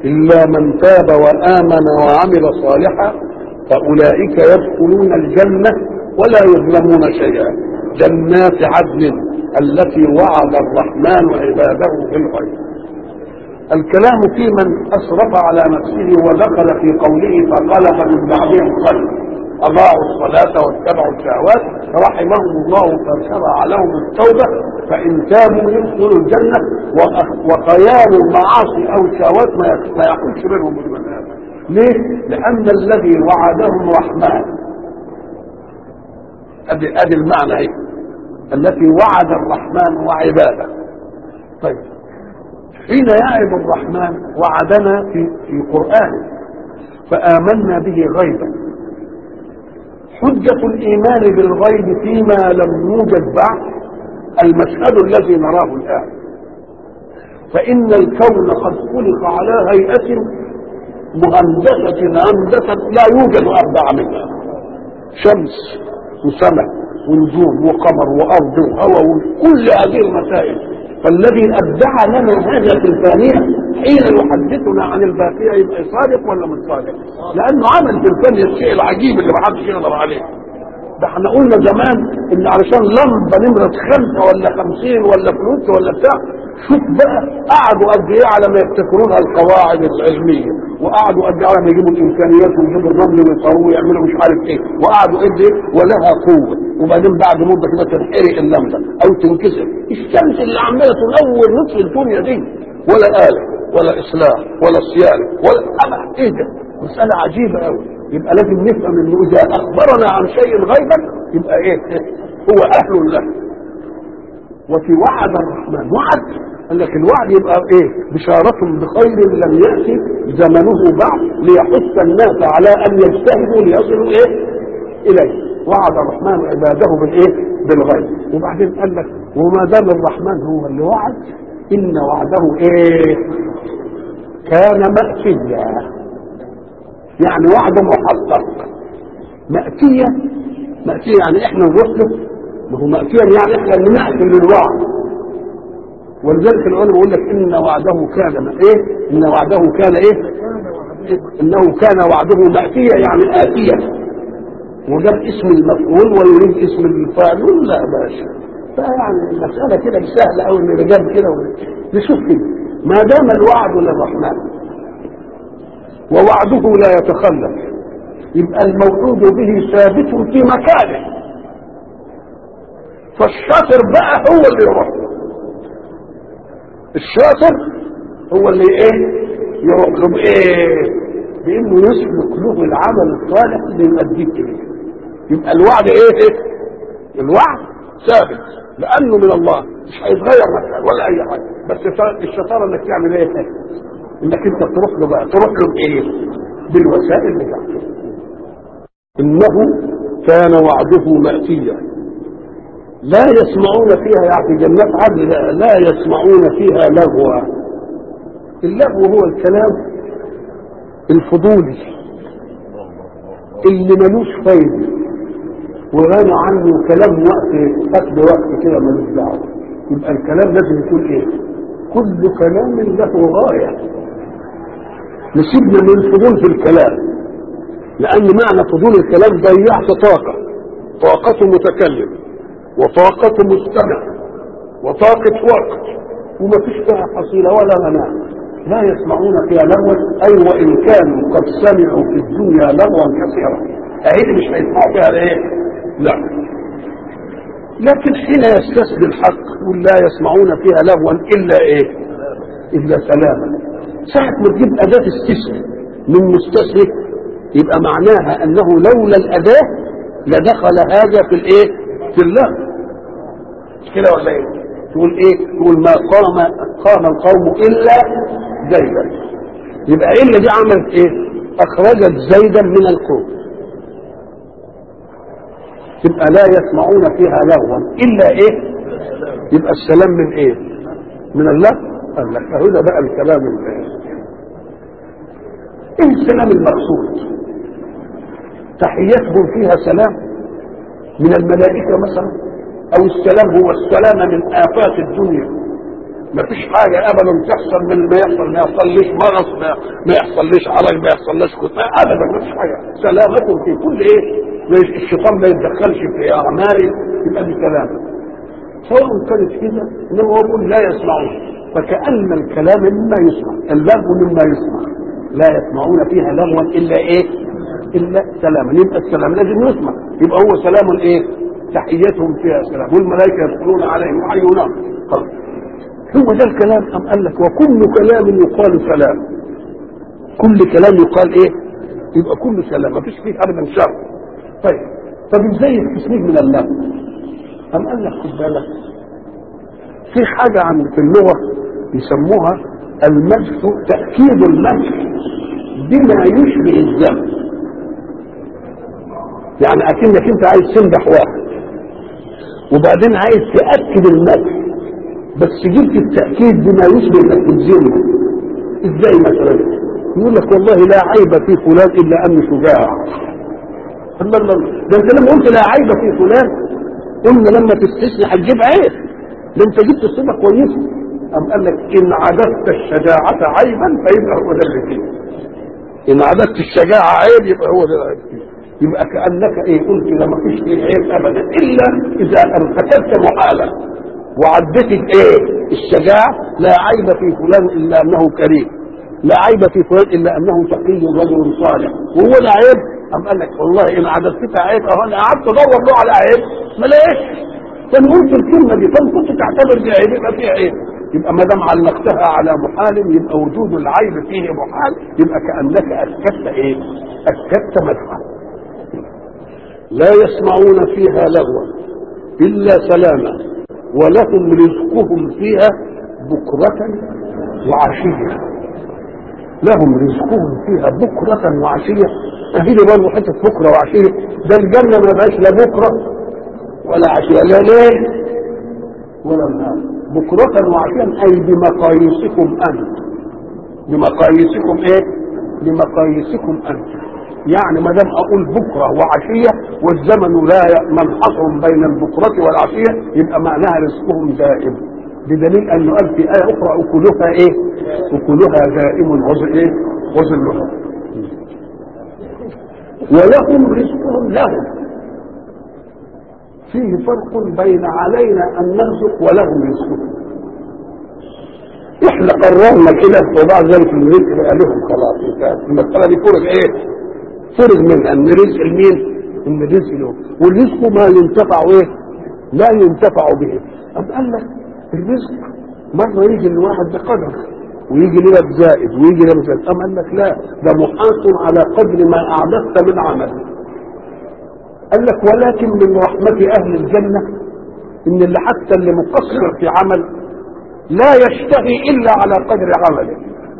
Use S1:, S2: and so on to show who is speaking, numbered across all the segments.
S1: إلا من تاب وآمن وعمل صالحا فأولئك يدخلون الجنة ولا يظلمون شيئا جنات عدن التي وعد الرحمن عباده بالغيب الكلام في من أسرف على نفسه ودخل في قوله فخلف من بعدهم خلف أضاعوا الصلاة واتبعوا الشهوات رحمهم الله فشرع لهم التوبة فإن تابوا يدخلوا الجنة وخيار المعاصي أو الشهوات ما يحولش منهم بالمنام ليه؟ لأن الذي وعدهم الرحمن أدي أدي المعنى هي التي وعد الرحمن وعباده طيب حين يعد الرحمن وعدنا في في قرآنه فآمنا به غيبا حجة الإيمان بالغيب فيما لم يوجد بعد المشهد الذي نراه الآن فإن الكون قد خلق على هيئة مهندسة هندسة لا يوجد أبدع منها شمس وسماء ونجوم وقمر وأرض وهواء وكل هذه المسائل فالذي أبدع لنا هذا في الفانية حين يحدثنا عن الباقية يبقى صادق ولا مش صادق؟ لأنه عمل في الفانية الشيء العجيب اللي محدش يقدر عليه. ده احنا قلنا زمان ان علشان لمبه نمره خمسه ولا خمسين ولا فلوس ولا بتاع شوف بقى قعدوا قد ايه على ما يبتكرونها القواعد العلميه وقعدوا قد ايه على ما يجيبوا الامكانيات ويجيبوا الرمل ويصاروه ويعملوا مش عارف ايه وقعدوا قد ايه ولها قوه وبعدين بعد مده كده تنحرق اللمبه او تنكسر الشمس اللي عماله تنور نصف الدنيا دي ولا آلة ولا إصلاح ولا صيانة ولا أبع إيه ده؟ مسألة عجيبة أوي يبقى لازم نفهم انه اذا اخبرنا عن شيء غيبا يبقى ايه هو اهل له وفي وعد الرحمن وعد قال لك الوعد يبقى ايه بشارة بخير لم يأتي زمنه بعد ليحث الناس على ان يجتهدوا ليصلوا ايه اليه وعد الرحمن عباده بالايه بالغيب وبعدين قال لك وما دام الرحمن هو اللي وعد ان وعده ايه كان مأتيا يعني وعد محقق مأتية مأتية يعني احنا نروح له ما هو مأتيا يعني احنا اللي نأتي للوعد ولذلك العلماء يقول لك ان وعده كان ايه ان وعده كان ايه انه كان وعده مأتيا يعني آتيا وجاب اسم المفعول ويريد اسم الفاعل لا باشا فيعني المسألة كده سهلة أوي إن جاب كده نشوف كده ما دام الوعد للرحمن ووعده لا يتخلف يبقى الموعود به ثابت في مكانه فالشاطر بقى هو اللي يروح له الشاطر هو اللي ايه يروح له بايه بانه يسلك له العمل الصالح اللي يؤديه اليه يبقى الوعد ايه الوعد ثابت لانه من الله مش هيتغير مثلا ولا اي حاجه بس الشطاره انك تعمل ايه انك انت تروح له بقى تروح له بايه بالوسائل بتاعته انه كان وعده ماتيا لا يسمعون فيها يعني جنات عدن لا, لا يسمعون فيها لغوا اللغو هو الكلام الفضولي اللي ملوش فايده وغنى عنه كلام وقت قتل وقت كده ملوش دعوه يبقى الكلام لازم يكون ايه كل كلام له غايه نسيبنا من الفضول في الكلام لان معنى فضول الكلام ضيعت طاقه طاقة متكلم وطاقة مستمع وطاقة وقت وما فيش فيها حصيلة ولا غناء لا يسمعون فيها لغوا اي وان كانوا قد سمعوا في الدنيا لغوا كثيرا اهي مش هيسمعوا فيها ايه لا لكن حين يستسد الحق يقول لا يسمعون فيها لغوا الا ايه الا سلاما ساعة ما تجيب اداة استثناء من مستثنى يبقى معناها انه لولا الاداة لدخل هذا في الايه في اللغو كده ولا ايه تقول ايه تقول ما قام قام القوم الا زيدا يبقى الا دي عملت ايه اخرجت زيدا من القوم يبقى لا يسمعون فيها لغوا الا ايه يبقى السلام من ايه من اللغو قال لك اهو ده بقى الكلام اللي ايه السلام المقصود تحيتهم فيها سلام من الملائكة مثلا او السلام هو السلامة من افات الدنيا ما فيش حاجه ابدا تحصل من ما يحصل ما يحصلش مرض ما, ما يحصلش عرج ما يحصلش كتاب ابدا ما فيش حاجه سلامة في كل ايه الشيطان ما يتدخلش في اعمالي يبقى دي سلامه سواء كانت كده انما هو يقول لا يسمعون فكأن الكلام مما يسمع اللغو مما يسمع لا يسمعون فيها لغوا الا ايه الا سلاما يبقى السلام لازم يسمع يبقى هو سلام ايه تحيتهم فيها سلام والملائكه يدخلون عليهم ويحيونهم هو ده الكلام ام قال لك وكل كلام يقال سلام كل كلام يقال ايه يبقى كله سلام ما فيش فيه ابدا شر طيب طب ازاي التسميه من اللغو أم قال لك خد بالك في حاجة عن في اللغة يسموها المدح تأكيد المدح بما يشبه الذم يعني أكنك أنت عايز تمدح واحد وبعدين عايز تأكد المدح بس جبت التأكيد بما يشبه انك بتذمه ازاي مثلا يقول لك والله لا عيب في فلان الا انه شجاع الله الله ده انت لما قلت لا عيب في فلان قلنا لما تستثني هتجيب عيب ده انت جبت صفه كويسه أم قال لك إن عددت الشجاعة عيبا فيبقى هو ده اللي فيه إن عددت الشجاعة عيب يبقى هو ده اللي فيه يبقى كأنك إيه قلت لا ما فيش فيه عيب أبدا إلا إذا ارتكبت محالة وعدت إيه الشجاعة لا عيب في فلان إلا أنه كريم لا عيب في فلان إلا أنه تقي رجل صالح وهو ده عيب أم قال لك والله إن عددتها عيب أهو أنا قعدت أدور له على عيب ما لقيتش كان قلت الكلمة دي كان كنت تعتبر دي عيب يبقى فيها عيب يبقى ما دام علقتها على محال يبقى وجود العيب فيه محال يبقى كأنك أسكت إيه؟ أسكت مدحا لا يسمعون فيها لغوا إلا سلاما ولهم رزقهم فيها بكرة وعشية لهم رزقهم فيها بكرة وعشية أهي لي برضه حتة بكرة وعشية ده الجنة ما بقاش لا بكرة ولا عشية لا ليل ولا نهار بكرة وعشيا أي بمقاييسكم أنت بمقاييسكم إيه؟ بمقاييسكم أنت يعني ما دام أقول بكرة وعشية والزمن لا منحصر بين البكرة والعشية يبقى معناها رزقهم دائم بدليل أنه قال في آية أخرى أكلها إيه؟ أكلها دائم وظل إيه؟ وظلها ولهم رزقهم لهم فيه فرق بين علينا ان نرزق ولهم رزقهم احنا قررنا كده وبعد ذلك الرزق بقى لهم خلاص المساله دي فرق ايه؟ فرق من ان رزق المين؟ ان الرزق له والرزق ما ينتفع ايه؟ لا ينتفع به أم قال لك الرزق مرة يجي الواحد بقدر ويجي لك زائد ويجي لك زائد أم قال لك لا ده محاصر على قدر ما أعددت من عمل قال لك ولكن من رحمة أهل الجنة إن اللي حتى اللي مقصر في عمل لا يشتهي إلا على قدر عمله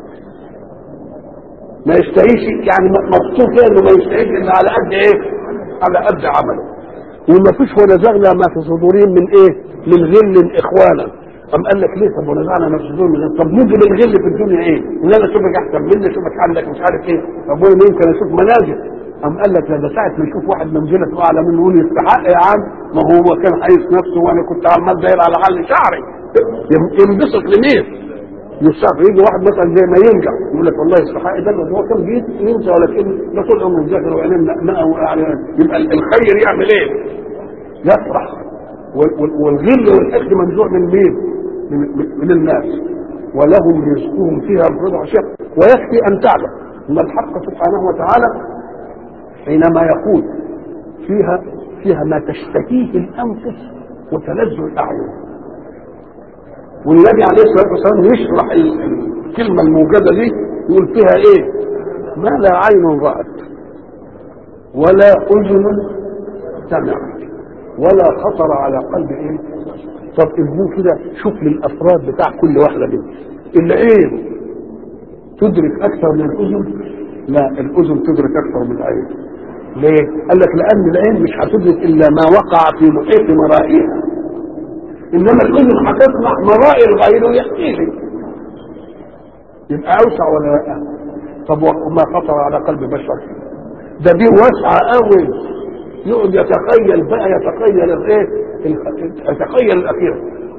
S1: ما يشتهيش يعني مبسوط فيها انه ما يشتهيش الا على قد ايه؟ على قد عمله وما فيش ونزعنا ما في صدورهم من ايه؟ من غل اخوانا أم قال لك ليه طب ونزعنا ما في صدورهم من طب نجي للغل في الدنيا ايه؟ ان انا اشوفك احسن مني اشوفك عندك مش عارف ايه طب وانا يمكن اشوف منازل أم قال لك ده ساعة ما يشوف واحد منزلته أعلى منه يقول يستحق يا عم ما هو كان حيث نفسه وأنا كنت عمال داير على حل شعري ينبسط لمين؟ يستحق يجي واحد مثلا زي ما ينجح يقول لك والله يستحق ده بس هو كان بيت ينسى ولكن ده طول عمره مذاكر وعلم نقنقه يعني يبقى الخير يعمل ايه؟ يفرح والغل والحقد منزوع من مين؟ من, من الناس ولهم رزقهم فيها بضع شق ويكفي ان تعلم ان الحق سبحانه وتعالى حينما يقول فيها فيها ما تشتهيه الانفس وتلذ الاعين والنبي عليه الصلاه والسلام يشرح الكلمه الموجده دي يقول فيها ايه ما لا عين رات ولا اذن سمعت ولا خطر على قلب ايه طب الجو كده شوف للافراد بتاع كل واحده منهم العين تدرك اكثر من الاذن لا الاذن تدرك اكثر من العين ليه قال لك لان العين مش هتدرك الا ما وقع في محيط مرائها انما الاذن هتسمع مرائي الغير ويحكي لي يبقى اوسع ولا لا طب وما خطر على قلب بشر ده دي واسعه قوي يقعد يتخيل بقى يتخيل الايه يتخيل الاخير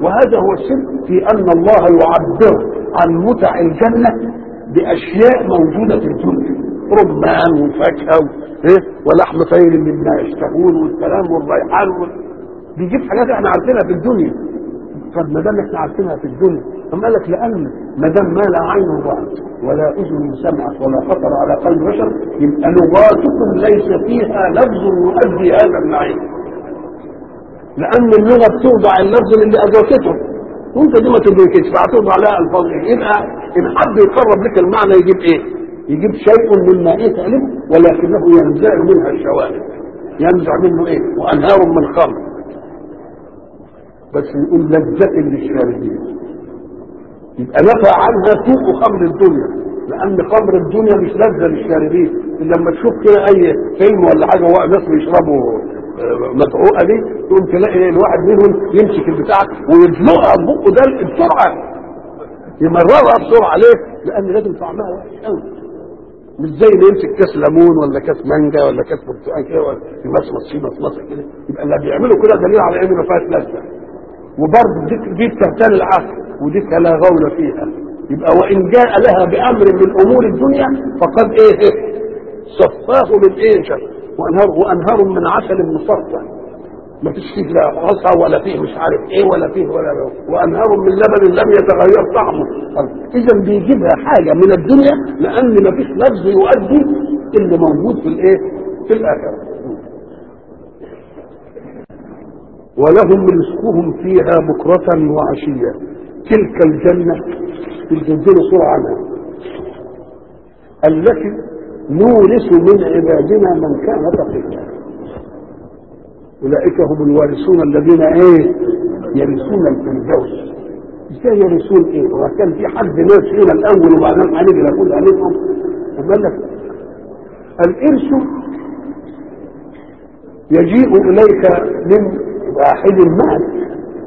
S1: وهذا هو السر في ان الله يعبر عن متع الجنه باشياء موجوده في الدنيا رمان وفاكهه إيه؟ ولحم طير مما يشتهون والكلام والريحان وال... بيجيب حاجات احنا عارفينها في الدنيا طب ما دام احنا عارفينها في الدنيا أم قال لك لأن ما دام ما لا عين رأت ولا أذن سمعت ولا خطر على قلب بشر يبقى لغاتكم ليس فيها لفظ يؤدي هذا النعيم لأن اللغة بتوضع اللفظ اللي أدركته وأنت دي ما تدركش فهتوضع لها ألفاظ يبقى إن حب يقرب لك المعنى يجيب إيه؟ يجيب شيء من مائية ألف ولكنه ينزع منها الشوائب ينزع منه إيه؟ وأنهار من خمر بس يقول لذة للشاربين يبقى نفى عنها سوء خمر الدنيا لان خمر الدنيا مش لذة للشاربين لما تشوف كده اي فيلم ولا حاجه وهو ناس بيشربوا مدعوقه دي تقوم تلاقي الواحد منهم يمسك البتاع ويدلقها ببقه ده بسرعه يمررها بسرعه ليه؟ لان لازم طعمها وحش قوي مش زي اللي يمسك كاس ليمون ولا كاس مانجا ولا كاس برتقال كده يمصمص فيه مصمصه كده يبقى اللي بيعملوا كده دليل على انه ما فيهاش لذه وبرضه دي دي بتغتال العقل ودي لا غول فيها يبقى وان جاء لها بامر من امور الدنيا فقد ايه صفاه من ايه وانهار وانهار من عسل مصفى ما فيش فيه لا عصا ولا فيه مش عارف ايه ولا فيه ولا وانهار من لبن لم يتغير طعمه اذا بيجيبها حاجه من الدنيا لان ما فيش لفظ يؤدي اللي موجود في الايه في الاخره ولهم رزقهم فيها بكرة وعشية تلك الجنة الجنة صورة عنها التي نورث من عبادنا من كان تقيا أولئك هم الوارثون الذين إيه يرثون الفردوس ازاي يرثون ايه؟ هو كان في حد ناس هنا الاول وبعدين هنيجي نقول عليهم قال لك الارث يجيء اليك من واحد معك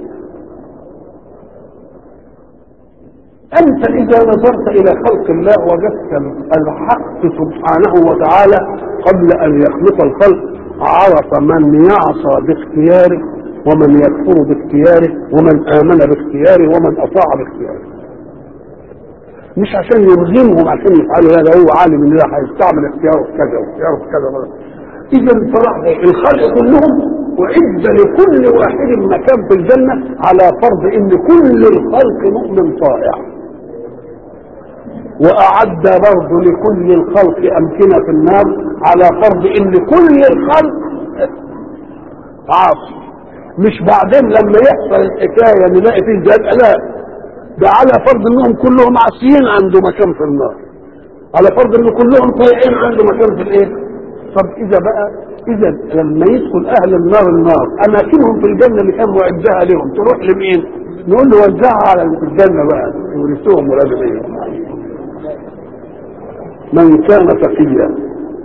S1: أنت إذا نظرت إلى خلق الله وجدت الحق سبحانه وتعالى قبل أن يخلق الخلق عرف من يعصى باختياره ومن يكفر باختياره ومن آمن باختياره ومن أطاع باختياره مش عشان يلزمهم عشان يفعلوا هذا هو عالم ان ده هيستعمل اختياره في كذا واختياره في كذا اذا فرح الخلق كلهم وعد لكل واحد مكان في الجنة على فرض ان كل الخلق مؤمن طائع واعد برضه لكل الخلق امكنة في النار على فرض ان كل الخلق عاصي مش بعدين لما يحصل الحكاية نلاقي فيه زاد لا ده على فرض انهم كلهم عاصيين عنده مكان في النار على فرض ان كلهم طائعين عنده مكان في الايه طب اذا بقى اذا لما يدخل اهل النار النار اماكنهم في الجنه اللي كان معدها لهم تروح لمين نقول له وزعها على اللي في الجنه بقى يورثوهم ولاد ايه من كان تقيا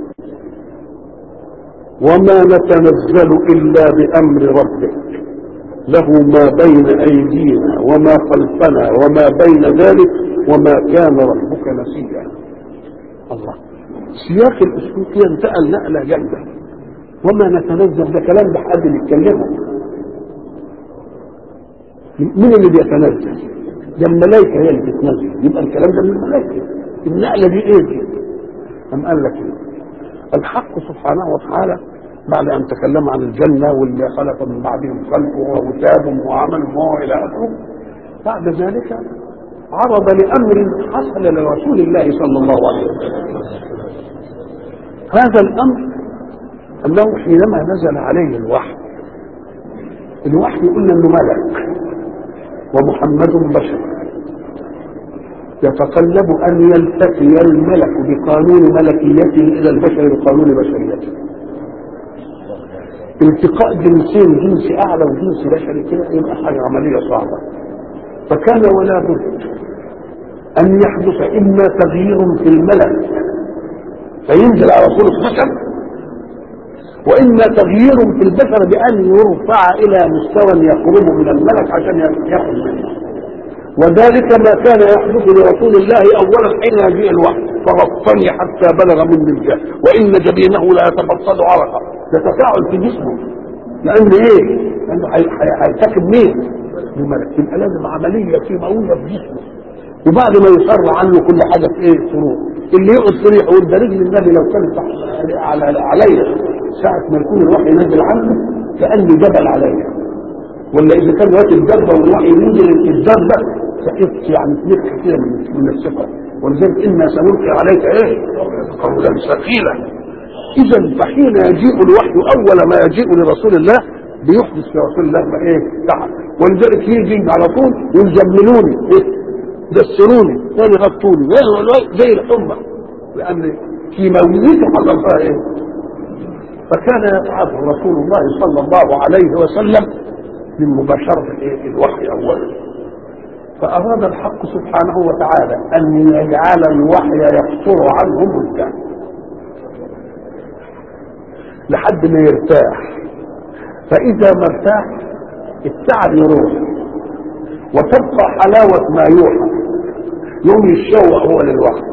S1: وما نتنزل الا بامر ربك له ما بين ايدينا وما خلفنا وما بين ذلك وما كان ربك نسيا الله سياق الاسلوب ينتقل نقله جامده وما نتنزل ده كلام ده حد بيتكلمه مين اللي بيتنزل ده الملائكه هي اللي بتتنزل يبقى الكلام ده من الملائكه النقله دي ايه دي أم قال لك إيه؟ الحق سبحانه وتعالى بعد ان تكلم عن الجنه واللي خلق من بعدهم خلقه وتابهم وعملهم وهو الى اخره بعد ذلك عرض لامر حصل لرسول الله صلى الله عليه وسلم هذا الامر انه حينما نزل عليه الوحي الوحي قلنا انه ملك ومحمد بشر يتطلب ان يلتقي الملك بقانون ملكيته الى البشر بقانون بشريته التقاء جنسين جنس اعلى وجنس بشري كده يبقى حاجه عمليه صعبه فكان ولا بد ان يحدث اما تغيير في الملك فينزل على صوره بشر واما تغيير في البشر بان يرفع الى مستوى يقرب من الملك عشان ياخذ منه وذلك ما كان يحدث لرسول الله اولا حين يجيء الوحي فغطني حتى بلغ مني الجهل وان جبينه لا يتبصد عرقا ده تفاعل في جسمه لان ايه؟ لانه هيرتكب مين؟ بملك يبقى لازم عمليه كيماويه في جسمه وبعد ما يصر عنه كل حاجه في ايه فروق اللي يقعد في ريحه وده رجل النبي لو كان تحت على عليا ساعه ما يكون الوحي نازل عنه كانه جبل عليا ولا اذا كان وقت الدبه والوحي ينزل الدبه تحس يعني تلك كده من من الثقه ولذلك انا سنلقي عليك ايه قولا ثقيلا اذا فحين يجيء الوحي اول ما يجيء لرسول الله بيحدث في رسول الله ما ايه تعب ولذلك يجي على طول يجملوني إيه؟ دسروني ثاني غطوني زي الحمى لان كيماويته حصل فيها ايه فكان يتعب رسول الله صلى الله عليه وسلم من مباشرة الايه الوحي اولا فاراد الحق سبحانه وتعالى ان يجعل الوحي يقصر عنه مدة لحد ما يرتاح فاذا ما ارتاح التعب يروح وتبقى حلاوة ما يوحى يوم يتشوق هو للوحي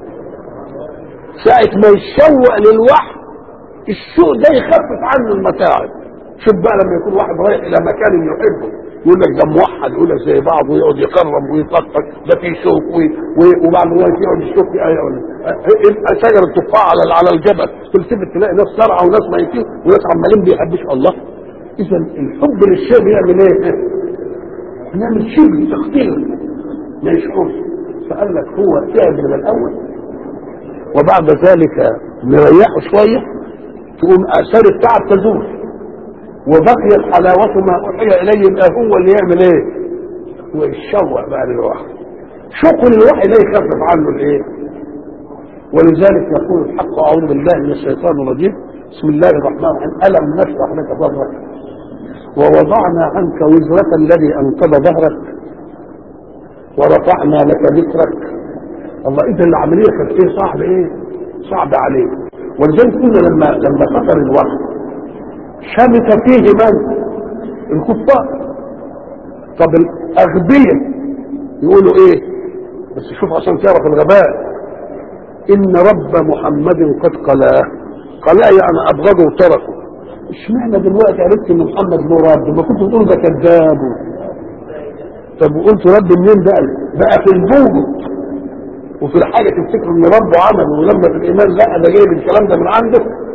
S1: ساعة ما يتشوق للوحي الشوق ده يخفف عنه المتاعب شوف بقى لما يكون واحد رايح الى مكان يحبه يقول لك ده موحد يقول لك زي بعض ويقعد يقرب ويطقطق ده في شوق وبعد ذلك يقعد يشوف في ايه يبقى شجر التفاح على على الجبل تلتفت تلاقي ناس صرعى وناس ميتين وناس عمالين بيحبشوا الله اذا الحب للشيء بيعمل ايه؟ نعمل شبه تقتيل ما يشعرش فقال لك هو تعب من الاول وبعد ذلك نريحه شويه تقوم اثار التعب تزول وبقيت حلاوة ما أوحي إليه يبقى هو اللي يعمل إيه؟ هو يتشوق بقى للوحي شوق للوحي لا يخفف عنه الإيه؟ ولذلك يقول الحق أعوذ بالله من الشيطان الرجيم بسم الله الرحمن الرحيم ألم نشرح لك صدرك ووضعنا عنك وزرك الذي أنقض ظهرك ورفعنا لك ذكرك الله إذا العملية كانت إيه صعب إيه؟ صعب عليه ولذلك كنا لما لما سفر الوحي شمت فيه من الكفار طب الاغبياء يقولوا ايه بس شوف عشان تعرف الغباء ان رب محمد قد قلاه قلاه يعني ابغضه وتركه اشمعنى دلوقتي عرفت ان محمد له رب ما كنت تقول ده كذاب طب وقلت رب منين بقى بقى في البوجد وفي الحاجه تفتكر ان ربه عمل ولما في الايمان لا ده جايب الكلام ده من عنده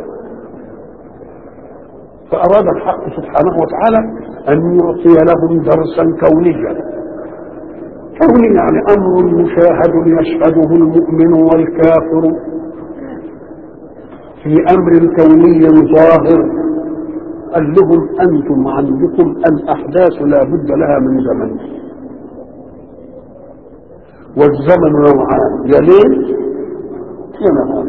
S1: فأراد الحق سبحانه وتعالى أن يعطي لهم درسا كونيا كوني يعني أمر مشاهد يشهده المؤمن والكافر في أمر كوني ظاهر قال لهم أنتم عندكم الأحداث لا بد لها من زمن والزمن نوعان يا ليل يا نهار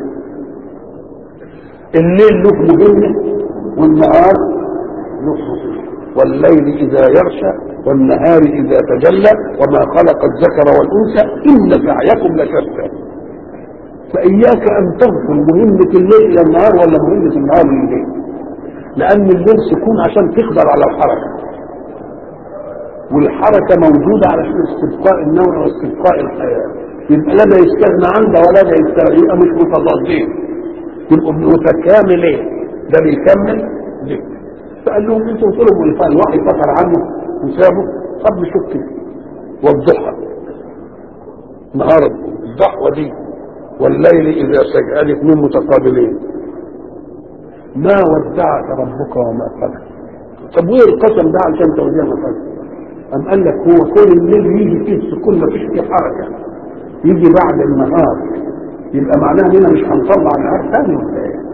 S1: الليل له مهمه والنهار نصف والليل إذا يغشى والنهار إذا تجلى وما خلق الذكر والأنثى إن سعيكم لشتى فإياك أن تغفل مهمة الليل إلى النهار ولا مهمة النهار لليل لأن الليل سكون عشان تقدر على الحركة والحركة موجودة علشان استبقاء النوع واستبقاء الحياة يبقى لا ده يستغنى عن ده ولا ده يستغنى يبقى مش متضادين يبقوا متكاملين ده بيكمل ليه فقال لهم انتوا طلبوا الوحي فتر عنه وسابه طب نشوف كده والضحى نهار الضحوه دي والليل اذا سجى ادي اثنين متقابلين ما ودعك ربك وما قلق طب وايه القسم ده عشان توجيه مثلا أم قال لك هو كل الليل يجي فيه السكون مفيش فيه حركة يجي بعد النهار يبقى معناه هنا مش هنطلع نهار ثاني ولا ايه؟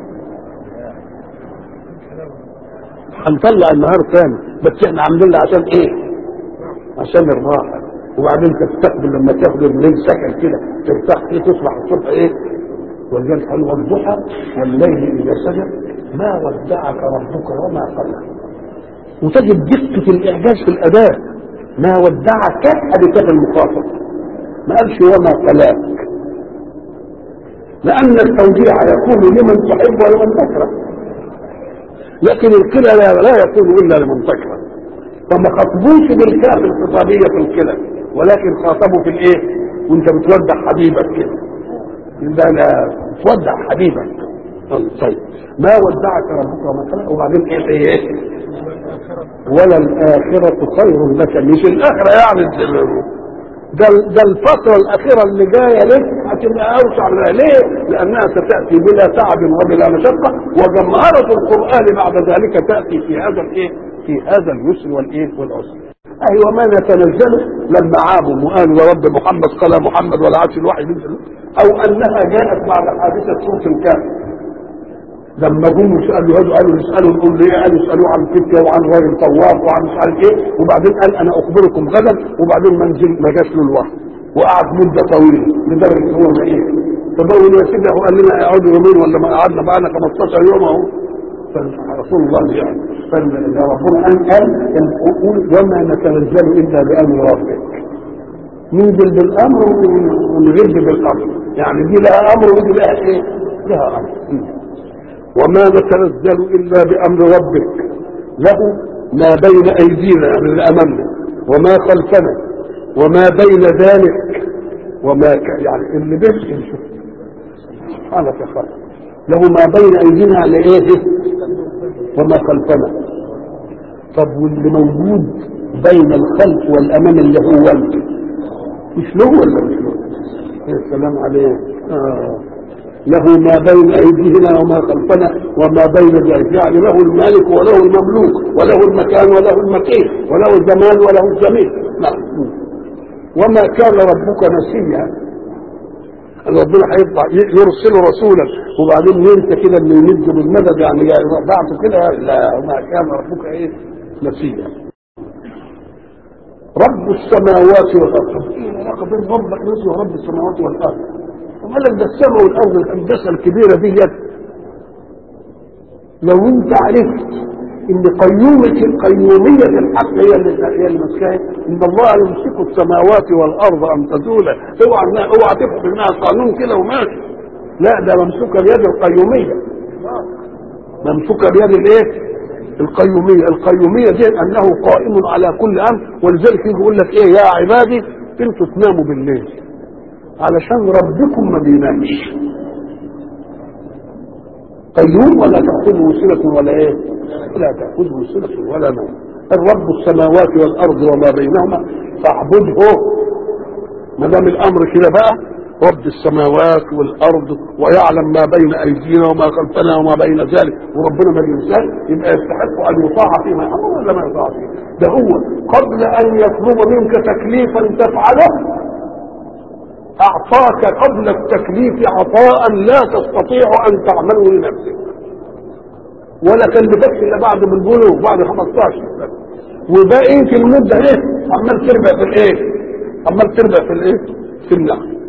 S1: هنطلع النهار ثاني بس احنا عاملين له عشان ايه؟ عشان الراحه وبعدين تستقبل لما تاخد الليل سكن كده ترتاح فيه تصبح الصبح ايه؟ ولذلك قال والضحى والليل اذا سجى ما ودعك ربك وما قلق وتجد دقه الاعجاز في الاداء ما ودعك ادي كده المخاطب ما قالش وما قلاك لان التوجيع يكون لمن تحب ولمن تكره لكن الكلى لا, لا يكون الا لمن تكره فما خاطبوش بالكاف الخطابيه في الكلى ولكن خاطبوا في الايه وانت بتودع حبيبك كده يبقى لا تودع حبيبك طيب ما ودعك ربك وما قلق وبعدين ايه ايه ولا الآخرة خير لك مش الآخرة يعني ده ده الفترة الأخيرة اللي جاية لك هتبقى أوسع لها ليه؟ لأنها ستأتي بلا تعب وبلا مشقة وجمهرة القرآن بعد ذلك تأتي في هذا الإيه؟ في هذا اليسر والإيه؟ والعسر. أي وما نتنزل لما عابوا وقالوا يا رب محمد قال محمد ولا عادش الوحي ينزل أو أنها جاءت بعد حادثة سورة الكهف لما جم يسالوا هذا قالوا نسالوا نقول ليه قالوا اسالوه عن فتيه وعن راجل طواف وعن مش عارف ايه وبعدين قال انا اخبركم غدا وبعدين ما نزل ما جاش له الوحي وقعد مده طويله لدرجه هو ما ايه فبقول يا سيدي هو قال لنا اقعدوا يومين ولا ما قعدنا بقى 15 يوم اهو فرسول الله يعني يا ربنا قال قال يقول وما نتنزل الا بامر ربك ننزل بالامر ونغد بالامر يعني دي لها امر ودي لها ايه؟ لها امر وما نتنزل الا بامر ربك له ما بين ايدينا يعني اللي امامنا وما خلفنا وما بين ذلك وما ك... يعني اللي بيحصل شوف سبحانك يا خالق له ما بين ايدينا على ايه وما خلفنا طب واللي موجود بين الخلف والامام اللي هو انت مش له ولا مش له يا سلام عليك آه. له ما بين ايدينا وما خلفنا وما بين ذلك يعني له المالك وله المملوك وله المكان وله المكين وله الزمان وله الزمين نعم وما كان ربك نسيا ربنا هيطلع يرسل رسولا وبعدين ينسى كده انه يمد بالمدد يعني بعد كده لا وما كان ربك ايه نسيا رب السماوات والارض ايه العلاقه بين رب الناس ورب السماوات والارض قال لك ده السماء والارض الهندسه الكبيره ديت لو انت عرفت ان قيومة قيومية الحق هي اللي هي اللي ماسكاها ان الله يمسك السماوات والارض ان تزولا اوعى انها اوعى تفهم انها قانون كده وماشي لا ده ممسوكه بيد القيومية ممسوكه بيد الايه؟ القيومية القيومية دي انه قائم على كل امر ولذلك يجي يقول لك ايه يا عبادي انتوا تناموا بالليل علشان ربكم ما بينامش قيوم ولا تأخذه سنة ولا ايه لا تأخذه سنة ولا نوم الرب السماوات والأرض وما بينهما فاعبده ما دام الأمر كده بقى رب السماوات والأرض ويعلم ما بين أيدينا وما خلفنا وما بين ذلك وربنا ما بينساه يبقى يستحق أن يطاع فيما يأمر ولا ما يطاع فيه ده هو قبل أن يطلب منك تكليفا تفعله أعطاك قبل التكليف عطاء لا تستطيع أن تعمله لنفسك ولا كلفتكش إلا بعد بالبلوغ بعد 15 سنة وباقي في المدة إيه؟ عمال تربع في الإيه؟ عمال تربع في الإيه؟ في النعم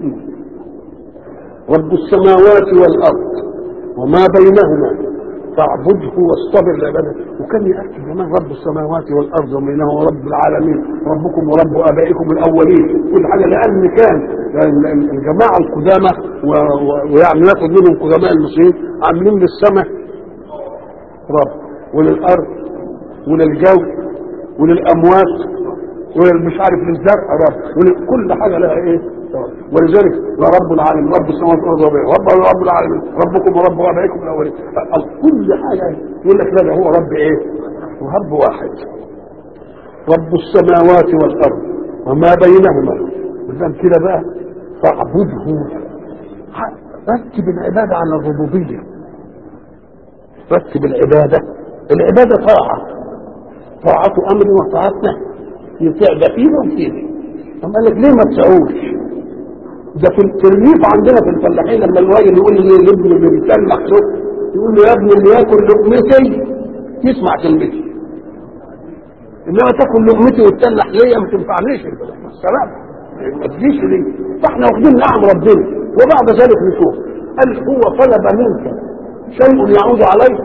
S1: رب السماوات والأرض وما بينهما فاعبده واصطبر لعبادته وكان يأتي كمان رب السماوات والأرض وبينهما رب العالمين ربكم ورب آبائكم الأولين كل حاجة لأن كان الجماعة القدامى ويعني ناخد منهم قدماء المسلمين عاملين للسماء رب وللأرض وللجو وللأموات وللمش عارف للزرع رب ولكل حاجة لها إيه ولذلك رب العالمين رب السماوات والارض رب رب العالمين ربكم ورب ابائكم الاولين كل حاجه يقول لك لا ده هو رب ايه؟ رب واحد رب السماوات والارض وما بينهما قدام كده بقى فاعبده رتب العباده على الربوبيه رتب العباده العباده طاعه طاعة امر وطاعة نهي يطيع ده فيه وفيه طب قال لك ليه ما تسعوش؟ ده في الترميف عندنا في الفلاحين لما الراجل يقول لي لابنه اللي بيتلح له يقول له يا ابني اللي ياكل لقمتي يسمع كلمتي انما تاكل لقمتي وتتلح ليا ما تنفعنيش السلام ما تجيش ليه فاحنا واخدين نعم ربنا وبعد ذلك نشوف هل هو طلب منك شيء يعود عليك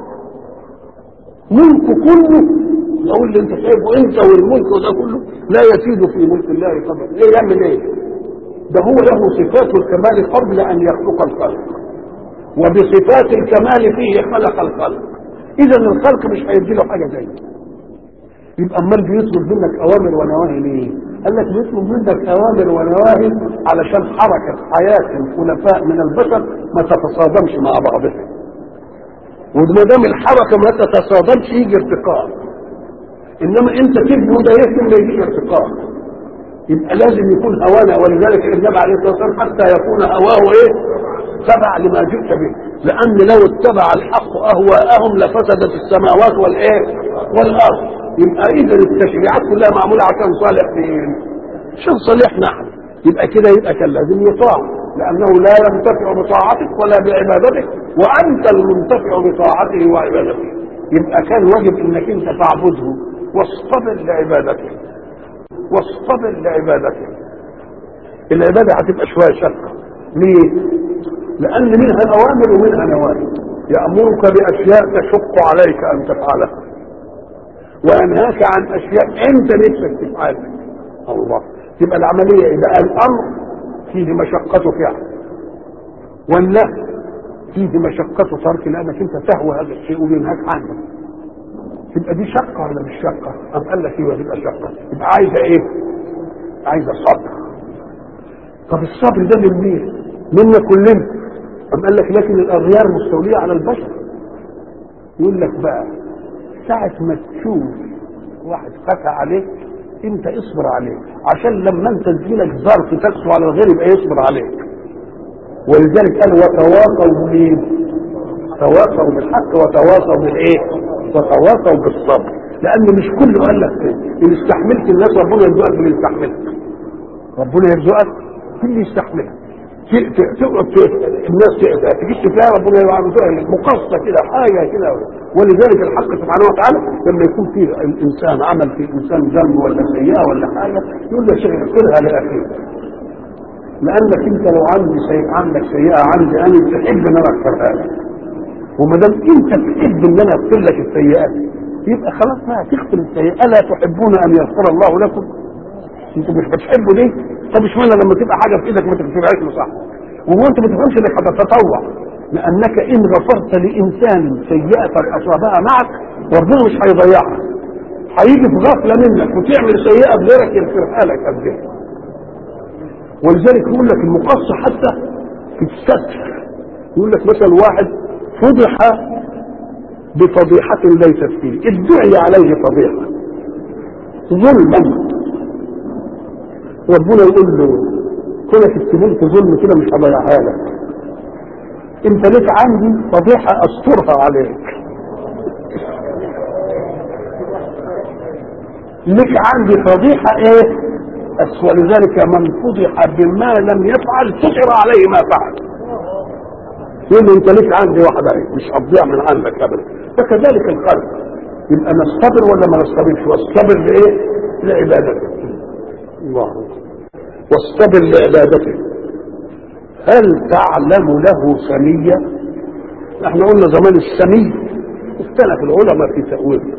S1: ملك كله يقول اللي انت شايفه انت والملك وده كله لا يزيد في ملك الله قدر ليه يعمل ايه ده هو له صفات الكمال قبل ان يخلق الخلق وبصفات الكمال فيه خلق الخلق اذا الخلق مش هيدي له حاجه زيه يبقى امال بيطلب منك اوامر ونواهي ليه؟ قال لك بيطلب منك اوامر ونواهي علشان حركه حياه الخلفاء من البشر ما تتصادمش مع بعضها وما دام الحركه ما تتصادمش يجي ارتقاء انما انت تبني وده يهتم ما يجيش ارتقاء يبقى لازم يكون هوانا ولذلك النبي عليه الصلاه والسلام حتى يكون هواه ايه تبع لما جئت به لان لو اتبع الحق اهواءهم لفسدت السماوات والايه والارض يبقى اذا التشريعات كلها معموله عشان صالح مين عشان صالح نحن يبقى كده يبقى كان لازم يطاع لانه لا ينتفع بطاعتك ولا بعبادتك وانت المنتفع بطاعته وعبادته يبقى كان واجب انك انت تعبده واصطبر لعبادته واصطبر لعبادته العباده هتبقى شويه شقه ليه؟ لان منها اوامر ومنها نواهي يامرك باشياء تشق عليك ان تفعلها وينهاك عن اشياء انت نفسك تفعلها الله تبقى العمليه يبقى الامر فيه مشقه فعل والنهي فيه مشقة ترك لأنك أنت تهوى هذا الشيء وينهاك عنه تبقى دي شقة ولا مش شقة؟ أم قال لك ايوه تبقى شقة يبقى عايزة إيه؟ عايزة صبر طب الصبر ده من مين؟ منا كلنا أم قال لك لكن الأغيار مستولية على البشر يقول لك بقى ساعة ما تشوف واحد فتى عليك انت اصبر عليه عشان لما انت تجيلك ظرف تكسو على الغير يبقى يصبر عليك ولذلك قال وتواصوا بمين؟ تواصوا بالحق وتواصوا بالايه؟ وتواصوا بالصبر لان مش كله قال لك ان استحملت الناس ربنا يرزقك باللي استحملت ربنا يرزقك باللي يستحملك تقعد الناس تجيش فيها ربنا يرزقك مقصه كده حاجه كده ولذلك الحق سبحانه وتعالى لما يكون في الانسان عمل في انسان ذنب ولا سيئه ولا حاجه يقول له شيء اغفرها لاخيك لانك انت لو عندي شيء عندك سيئه عندي انا تحب ان انا اغفرها لك وما دام انت تحب ان انا اغفر لك السيئات يبقى خلاص بقى تغفر السيئات الا تحبون ان يغفر الله لكم انتوا مش بتحبوا ليه؟ طب اشمعنى لما تبقى حاجه في ايدك ما تغفرهاش له صح؟ وهو انت ما تفهمش انك هتتطوع لانك ان غفرت لانسان سيئه اصابها معك ربنا مش هيضيعها هيجي في غفله منك وتعمل سيئه بغيرك يغفرها لك قد ايه ولذلك يقول لك المقص حتى في الستر يقول لك مثلا واحد فضح بفضيحة ليست فيه ادعي عليه فضيحة ظلما ربنا يقول له كونك استهلت ظلم كده مش هضيعها لك انت لك عندي فضيحة استرها عليك لك عندي فضيحة ايه ولذلك من فضح بما لم يفعل ستر عليه ما فعل يقول له انت ليك عندي واحده ايه مش هتضيع من عندك ابدا فكذلك القلب يبقى نصطبر ولا ما نصطبرش واصطبر لايه لعبادته الله واصطبر لعبادته هل تعلم له سمية احنا قلنا زمان السمي اختلف العلماء في تأويله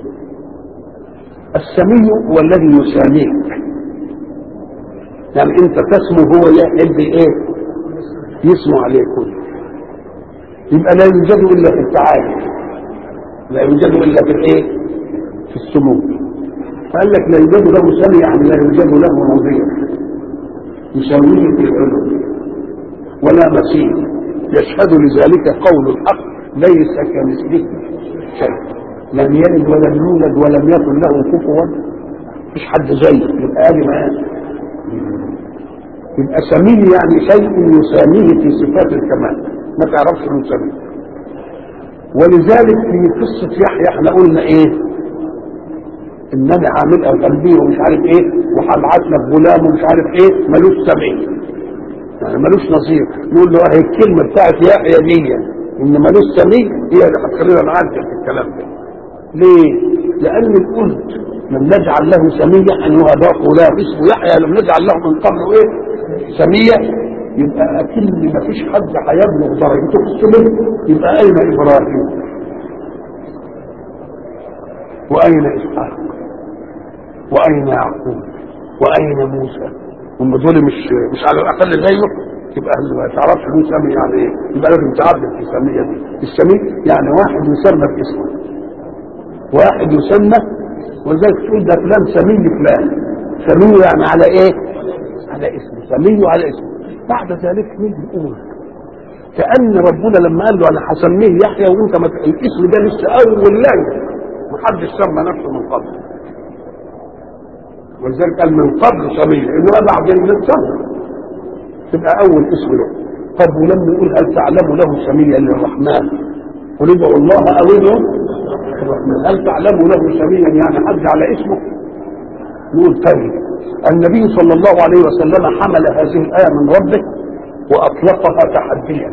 S1: السمي هو الذي يساميك يعني انت تسمو هو يحب ايه يسمو عليك كله يبقى لا يوجد الا في التعالي لا يوجد الا في الايه في السمو فقال لك لا يوجد له سمي يعني لا يوجد له نظير يسويه في العلو ولا مثيل يشهد لذلك قول الحق ليس كمثله شيء لم يلد ولم يولد ولم يكن له كفوا مفيش حد زيه يبقى ادي ما يبقى سميه يعني شيء يساميه في صفات الكمال ما تعرفش من سميه ولذلك في قصة يحيى احنا قلنا ايه انني عامل قلبي ومش عارف ايه وهبعت لك غلام ومش عارف ايه ملوش سمي يعني ملوش نصيب نقول له اهي الكلمة بتاعت يحيى دي ان ملوش سمي هي اللي هتخلينا نعدل في الكلام ده ليه؟ لأن قلت لم نجعل له سمية أن هذا غلام اسمه يحيى لم نجعل له من قبل إيه؟ سمية يبقى أكن ما فيش حد هيبلغ درجته في السمية يبقى أين إبراهيم؟ وأين إسحاق؟ وأين يعقوب؟ وأين موسى؟ هم دول مش مش على الأقل زيه يبقى ما تعرفش له سمي يعني ايه؟ يبقى لازم تعدل في السمية دي، السمي يعني واحد يسمى باسمه واحد يسمى ولذلك تقول ده فلان سمي فلان سميه يعني على ايه على اسمه سميه على اسمه بعد ذلك نيجي نقول كأن ربنا لما قال له انا هسميه يحيى وانت ما الاسم ده لسه اول ليله ما حدش سمى نفسه من قبل ولذلك قال من قبل سمية إنه بعد من سنة تبقى أول اسم له طب ولما يقول هل تعلم له سميا للرحمن قل ادعوا الله أو ادعوا الرحمن هل تعلم له سميا يعني حد على اسمه نقول طيب النبي صلى الله عليه وسلم حمل هذه الآية من ربه وأطلقها تحديا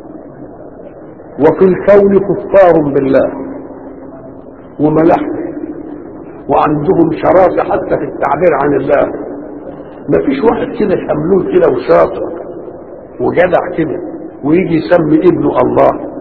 S1: وفي الكون كفار بالله وملحده وعندهم شراسة حتى في التعبير عن الله ما فيش واحد كده شملول كده وشاطر وجدع كده ويجي يسمي ابنه الله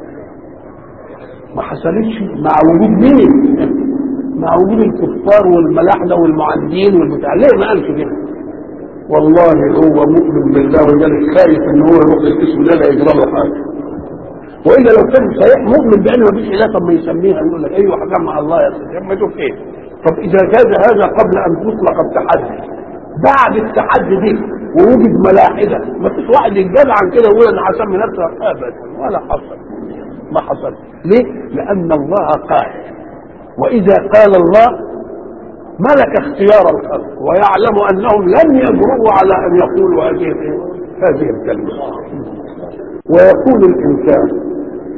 S1: ما حصلتش مع وجود مين مع وجود الكفار والملاحدة والمعندين والبتاع ليه ما قالش كده والله هو مؤمن بالله وذلك خايف ان هو يروح الاسم ده لا يجرى له حاجه والا لو كان صحيح مؤمن بان ما فيش اله طب ما يسميها يقول لك ايوه حكم مع الله يا سيدي ما اشوف ايه طب اذا جاز هذا قبل ان تطلق التحدي بعد التحدي دي ووجد ملاحده ما فيش واحد يتجاب عن كده ويقول انا هسمي نفسي ابدا ولا حصل ما حصل ليه؟ لان الله قال واذا قال الله ملك اختيار الخلق ويعلم انهم لن يجرؤوا على ان يقولوا هذه هذه الكلمه ويقول الانسان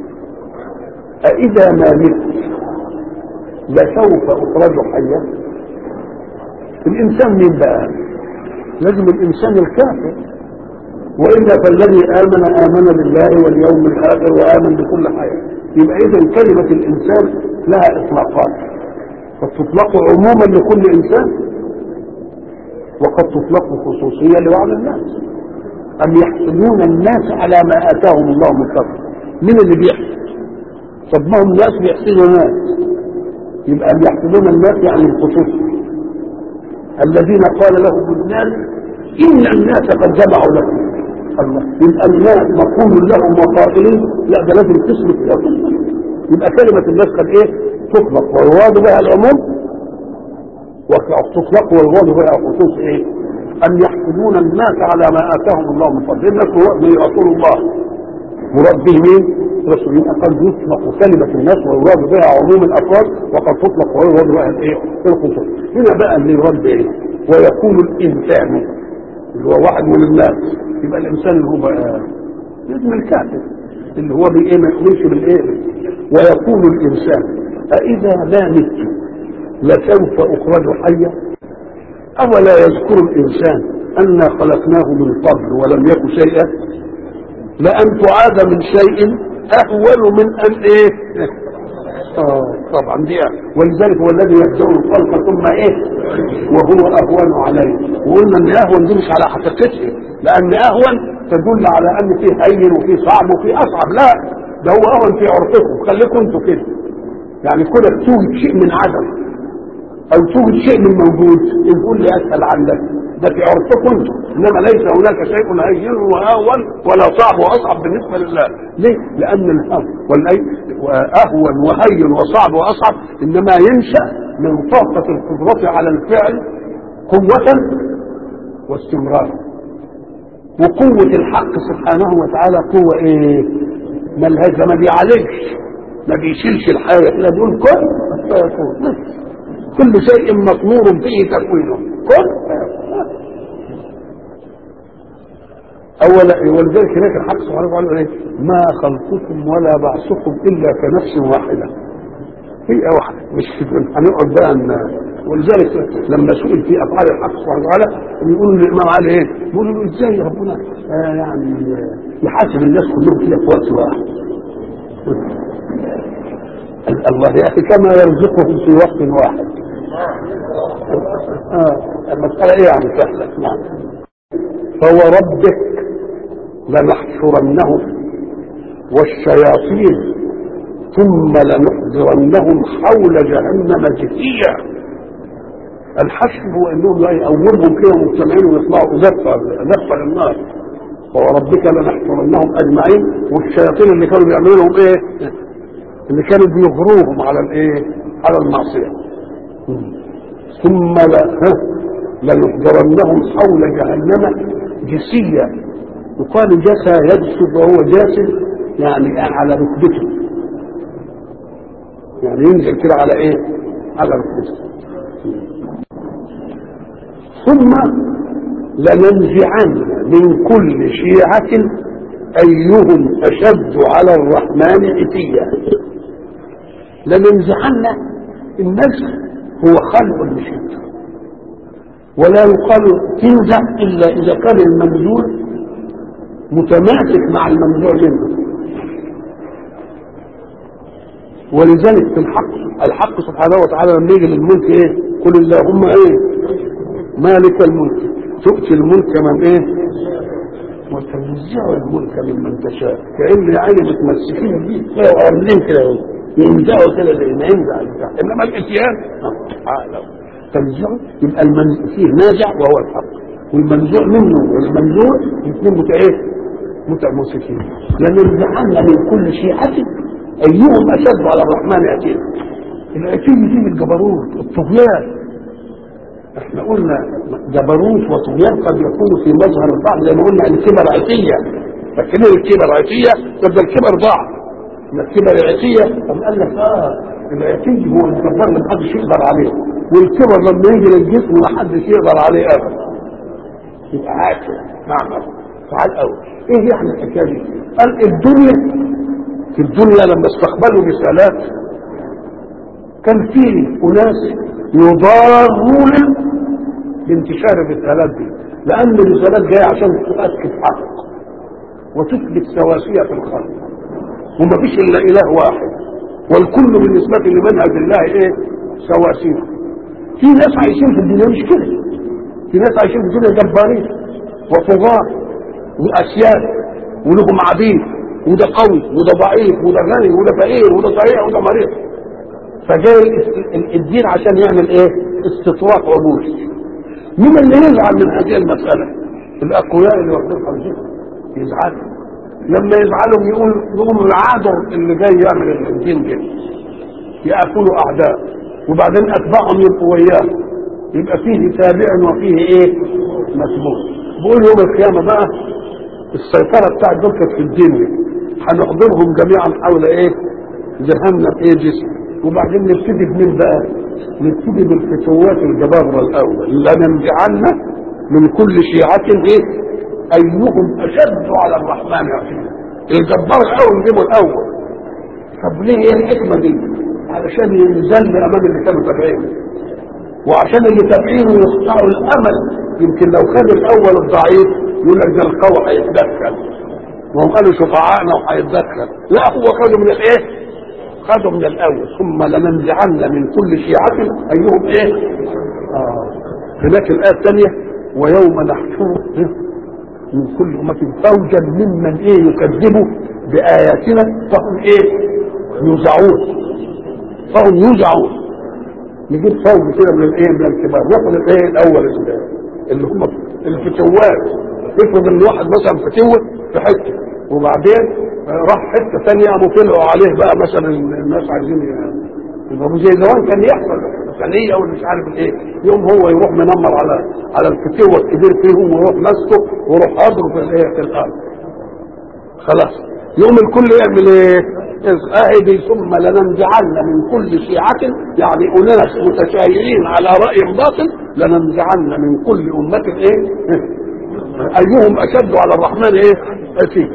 S1: أإذا ما مت لسوف أخرج حيا الإنسان مين بقى لازم الإنسان الكافر وإلا فالذي آمن آمن بالله واليوم الآخر وآمن بكل حاجة يبقى إذا كلمة الإنسان لها إطلاقات قد تطلق عموما لكل إنسان وقد تطلق خصوصية لبعض الناس أم يحسدون الناس على ما آتاهم الله من فضل من اللي بيحسد طب ما هم ناس بيحسدوا ناس يبقى أم يحسدون الناس يعني الخصوص الذين قال لهم الناس إن الناس قد جمعوا لكم الله يبقى الناس مقول لهم وقائلين لا ده لازم تثبت فيها تثبت يبقى كلمة الناس قد ايه تطلق ويراد بها العموم وتطلق ويراد بها خصوص ايه ان يحسدون الناس على ما اتاهم الله من فضل الناس هو رسول الله مراد به مين رسول يبقى قد يطلق كلمة الناس ويراد بها عموم الافراد وقد تطلق ويراد بها الايه الخصوص هنا بقى اللي يراد بايه ويكون الانسان اللي هو واحد من الناس يبقى الانسان اللي هو بقى لازم الكافر اللي هو بايه ما يؤمنش بالايه ويقول الانسان أإذا ما مت لسوف أخرج حيا أولا يذكر الإنسان أنا خلقناه من قبل ولم يك شيئا لأن تعاد من شيء أهون من أن إيه آه طبعا دي ولذلك هو الذي يبدأ الخلق ثم إيه وهو أهون عليه وقلنا أن أهون دي مش على حقيقته لأن أهون تدل على أن فيه هين وفيه صعب وفيه أصعب لا ده هو أهون في عرفكم خليكم أنتوا كده يعني كونك توجد شيء من عدم او توجد شيء من موجود يقول لي اسهل عنك ده في عرفكم انتم انما ليس هناك شيء هين واهون ولا صعب واصعب بالنسبه لله ليه؟ لان الهون والاي اهون وهين وصعب واصعب انما ينشا من طاقه القدره على الفعل قوه واستمرار وقوه الحق سبحانه وتعالى قوه ايه؟ ملهاش ما بيعالجش ما بيشيلش الحاجة كده بيقول كن فيكون كل شيء مطمور به تكوينه كن أولا ولذلك هناك الحق سبحانه وتعالى إيه؟ ما خلقكم ولا بعثكم إلا كنفس واحدة هي واحدة مش هنقعد بقى أن ولذلك لما سئل في أفعال الحق سبحانه وتعالى بيقولوا للإمام علي إيه؟ بيقولوا له إزاي ربنا آه يعني يحاسب الناس كلهم كده في وقت واحد الله يا اخي كما يرزقهم في وقت واحد آه. المسألة ايه يعني سهلة نعم فهو ربك لنحشرنهم والشياطين ثم لنحضرنهم حول جهنم جثيا الحشر هو انهم يقومهم كده مجتمعين ويطلعوا زفه زفه للنار وربك لنحشرنهم اجمعين والشياطين اللي كانوا بيعملوا لهم ايه اللي كانوا بيغروهم على الايه على المعصيه ثم لا لنحضرنهم حول جهنم جسيا يقال جسى يجسد وهو جاسد يعني على ركبته يعني ينزل كده على ايه على ركبته ثم لننزعن من كل شيعة أيهم أشد على الرحمن عتيا لننزعن النزع هو خلق المشد ولا يقال تنزع إلا إذا كان المنزوع متماسك مع المنزوع منه ولذلك في الحق الحق سبحانه وتعالى لما يجي للملك ايه قل اللهم ايه مالك الملك تؤتي الملك من ايه وتنزع الملك ممن تشاء كأن يعني متمسكين بيه وعاملين كده ينزعوا كده زي ما ينزع البتاع انما الاتيان تعالى تنزعه يبقى المن... فيه نازع وهو الحق والمنزوع منه والمنزوع الاثنين مت ايه متمسكين لننزعن من كل شيعة ايهم اشد على الرحمن عتيا العتي دي الجبروت الطغيان احنا قلنا جبروت وطغيان قد يكون في مظهر البعض زي ما قلنا الكبر عتيه فاكرين الكبر عتيه طب ده الكبر ضعف ان الكبر عتيه طب قال لك اه العتي هو الجبار اللي محدش يقدر عليه والكبر لما يجي للجسم محدش يقدر عليه ابدا يبقى عاتي نعم تعال قوي ايه يعني الحكايه دي؟ قال الدنيا في الدنيا لما استقبلوا رسالات كان في اناس يضارون بانتشار الرسالات دي لان الرسالات جايه عشان تؤكد حق وتثبت سواسيه في الخلق وما فيش الا اله واحد والكل بالنسبه لمنهج الله ايه سواسيه في ناس عايشين في الدنيا مش كده في ناس عايشين في الدنيا جبارين وطغاة واسياد ولهم عبيد وده قوي وده ضعيف وده غني وده فقير وده صحيح وده مريض فجاي الدين عشان يعمل ايه استطراق عبودي مين اللي يزعل من هذه المسألة الأقوياء اللي واخدين خمسين يزعلوا لما يزعلوا يقول يقوم العادر اللي جاي يعمل الدين ده يأكلوا أعداء وبعدين أتباعهم يبقوا وياه يبقى فيه تابع وفيه إيه مسبوق بقول يوم القيامة بقى السيطرة بتاعت دول كانت في الدنيا هنحضرهم جميعا حول إيه جهنم إيه جسم وبعدين نبتدي بمين بقى نبتدي بالفتوات الجبابرة الأول لننزعن من كل شيعة إيه أيهم أشد على الرحمن عتيا الجبار الأول نجيبه الأول طب ليه ايه الحكمة دي علشان ينزل أمام اللي كانوا تابعين وعشان اللي تابعينه يخضعوا الأمل يمكن لو خد الأول الضعيف يقول لك ده القوي هيتدخل وهم قالوا شفعائنا وهيتدخل لا هو خدوا من الايه خدوا من الاول ثم لننزعن من كل شيعة ايهم ايه آه. هناك الايه الثانيه ويوم نحشر من كل امة فوجا ممن ايه يكذبوا باياتنا فهم ايه يوزعون فهم يوزعون نجيب فوج كده من الايه من الكبار ناخد الايه الاول اللي هم الفتوات افرض ان واحد مثلا فتوه في حته وبعدين راح حته ثانيه قاموا طلعوا عليه بقى مثلا الناس عايزين يضربوا زي زمان كان يحصل ثانيه او مش عارف ايه يوم هو يروح منمر على على الفتوه الكبير فيهم ويروح ماسكه ويروح اضرب في الايه في الارض خلاص يوم الكل يعمل ايه؟ اهدي ثم لننزعن من كل شيعة يعني أناس متشايعين على رأي باطل لننزعن من كل أمة ايه؟ أيهم أشد على الرحمن ايه؟ أتيك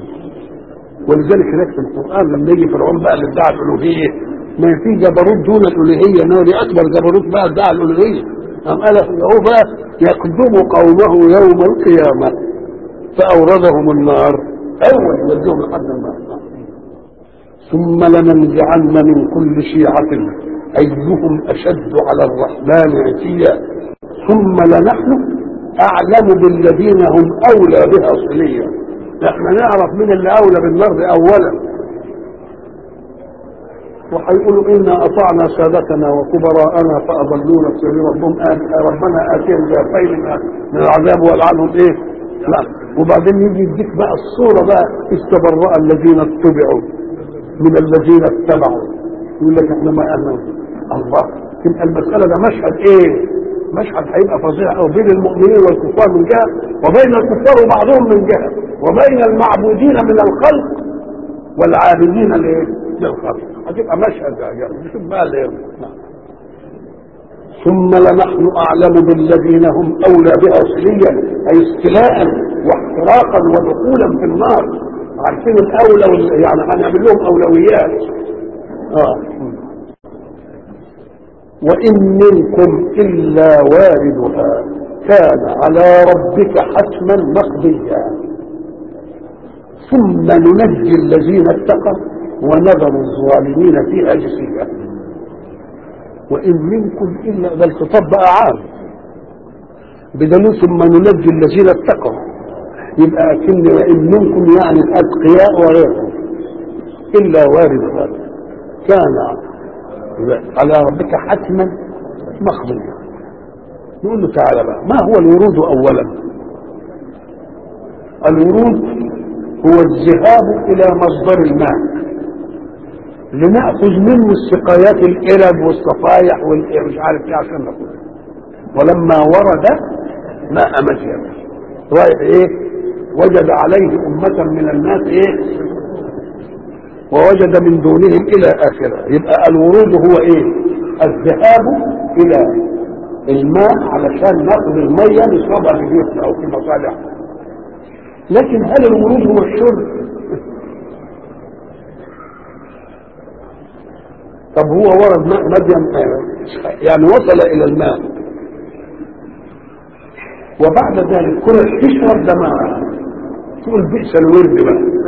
S1: ولذلك هناك في القرآن لما يجي فرعون بقى اللي ادعى الألوهية ما في جبروت دون الألوهية إنه دي أكبر جبروت بقى ادعى الألوهية قام قال هو بقى يقدم قومه يوم القيامة فأوردهم النار أول يوديهم لحد النار ثم لننزعن من كل شيعة أيهم أشد على الرحمن عتيا ثم لنحن أعلم بالذين هم أولى بها صليا احنا نعرف من اللي أولى بالنار أولا وهيقولوا إنا أطعنا سادتنا وكبراءنا فأضلونا السبيل ربهم ربنا آتيهم ضعفين من العذاب والعنهم إيه؟ لا وبعدين يجي يديك بقى الصورة بقى استبرأ الذين اتبعوا من الذين اتبعوا يقول لك احنا ما اهنا الله تبقى المسألة ده مشهد ايه مشهد هيبقى فظيع قوي بين المؤمنين والكفار من جهة وبين الكفار وبعضهم من جهة وبين المعبودين من الخلق والعابدين ليه للخلق هتبقى مشهد يعني شوف بقى اللي ثم لنحن أعلم بالذين هم أولى بها سريا أي استلاء واحتراقا ودخولا في النار عارفين الأولى وال- يعني هنعمل لهم أولويات آه. وإن منكم إلا واردها كان على ربك حتما مقضيا ثم ننجي الذين اتقوا ونذر الظالمين فيها جثيا وإن منكم إلا ده الخطاب بقى عام بدليل ثم ننجي الذين اتقوا يبقى أكن وإن منكم يعني الأتقياء وغيرهم إلا واردها كان على ربك حتما مقضيا نقول له تعالى بقى ما هو الورود اولا الورود هو الذهاب الى مصدر الماء لناخذ منه السقايات القرب والصفايح والمش عارف ايه عشان ناخذ ولما ورد ماء مدين رايح ايه وجد عليه امه من الناس ايه ووجد من دونهم الى اخره يبقى الورود هو ايه الذهاب الى الماء علشان ناخذ الميه نشربها في بيوتنا او في مصالحنا لكن هل الورود هو الشرب طب هو ورد ماء مدين يعني وصل الى الماء وبعد ذلك كل تشرب ده ما تقول بئس الورد بقى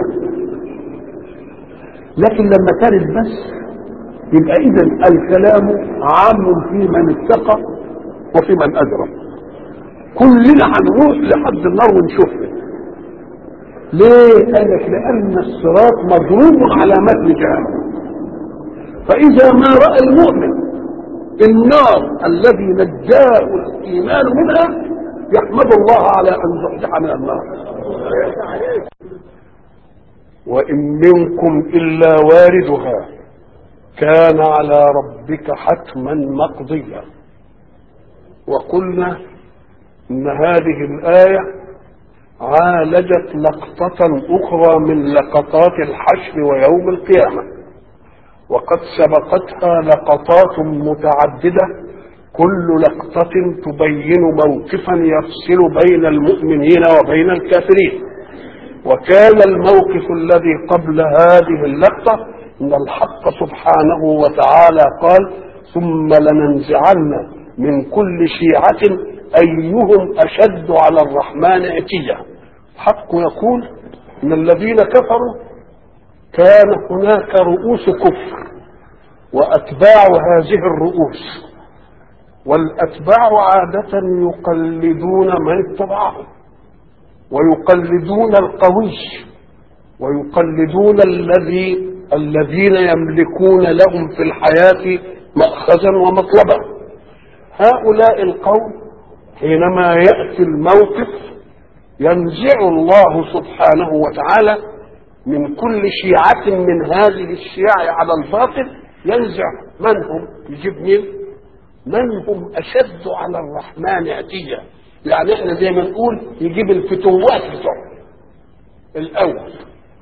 S1: لكن لما كانت بس يبقى اذا الكلام عام في من اتقى وفي من اجرم كلنا هنروح لحد النار ونشوفها ليه؟ قال لك لان الصراط مضروب على متن جهنم فاذا ما راى المؤمن النار الذي نجاه الايمان منها يحمد الله على ان زحزح من النار وإن منكم إلا واردها كان على ربك حتما مقضيا وقلنا إن هذه الآية عالجت لقطة أخرى من لقطات الحشر ويوم القيامة وقد سبقتها لقطات متعددة كل لقطة تبين موقفا يفصل بين المؤمنين وبين الكافرين وكان الموقف الذي قبل هذه اللقطة أن الحق سبحانه وتعالى قال ثم لننزعن من كل شيعة أيهم أشد على الرحمن عتيا الحق يقول أن الذين كفروا كان هناك رؤوس كفر وأتباع هذه الرؤوس والأتباع عادة يقلدون من اتبعهم ويقلدون القوي ويقلدون الذي الذين يملكون لهم في الحياة مأخذا ومطلبا هؤلاء القوم حينما يأتي الموقف ينزع الله سبحانه وتعالى من كل شيعة من هذه الشيع على الباطل ينزع من هم يجيب مين من هم أشد على الرحمن عتيا يعني احنا زي ما نقول يجيب الفتوات بتوعه الاول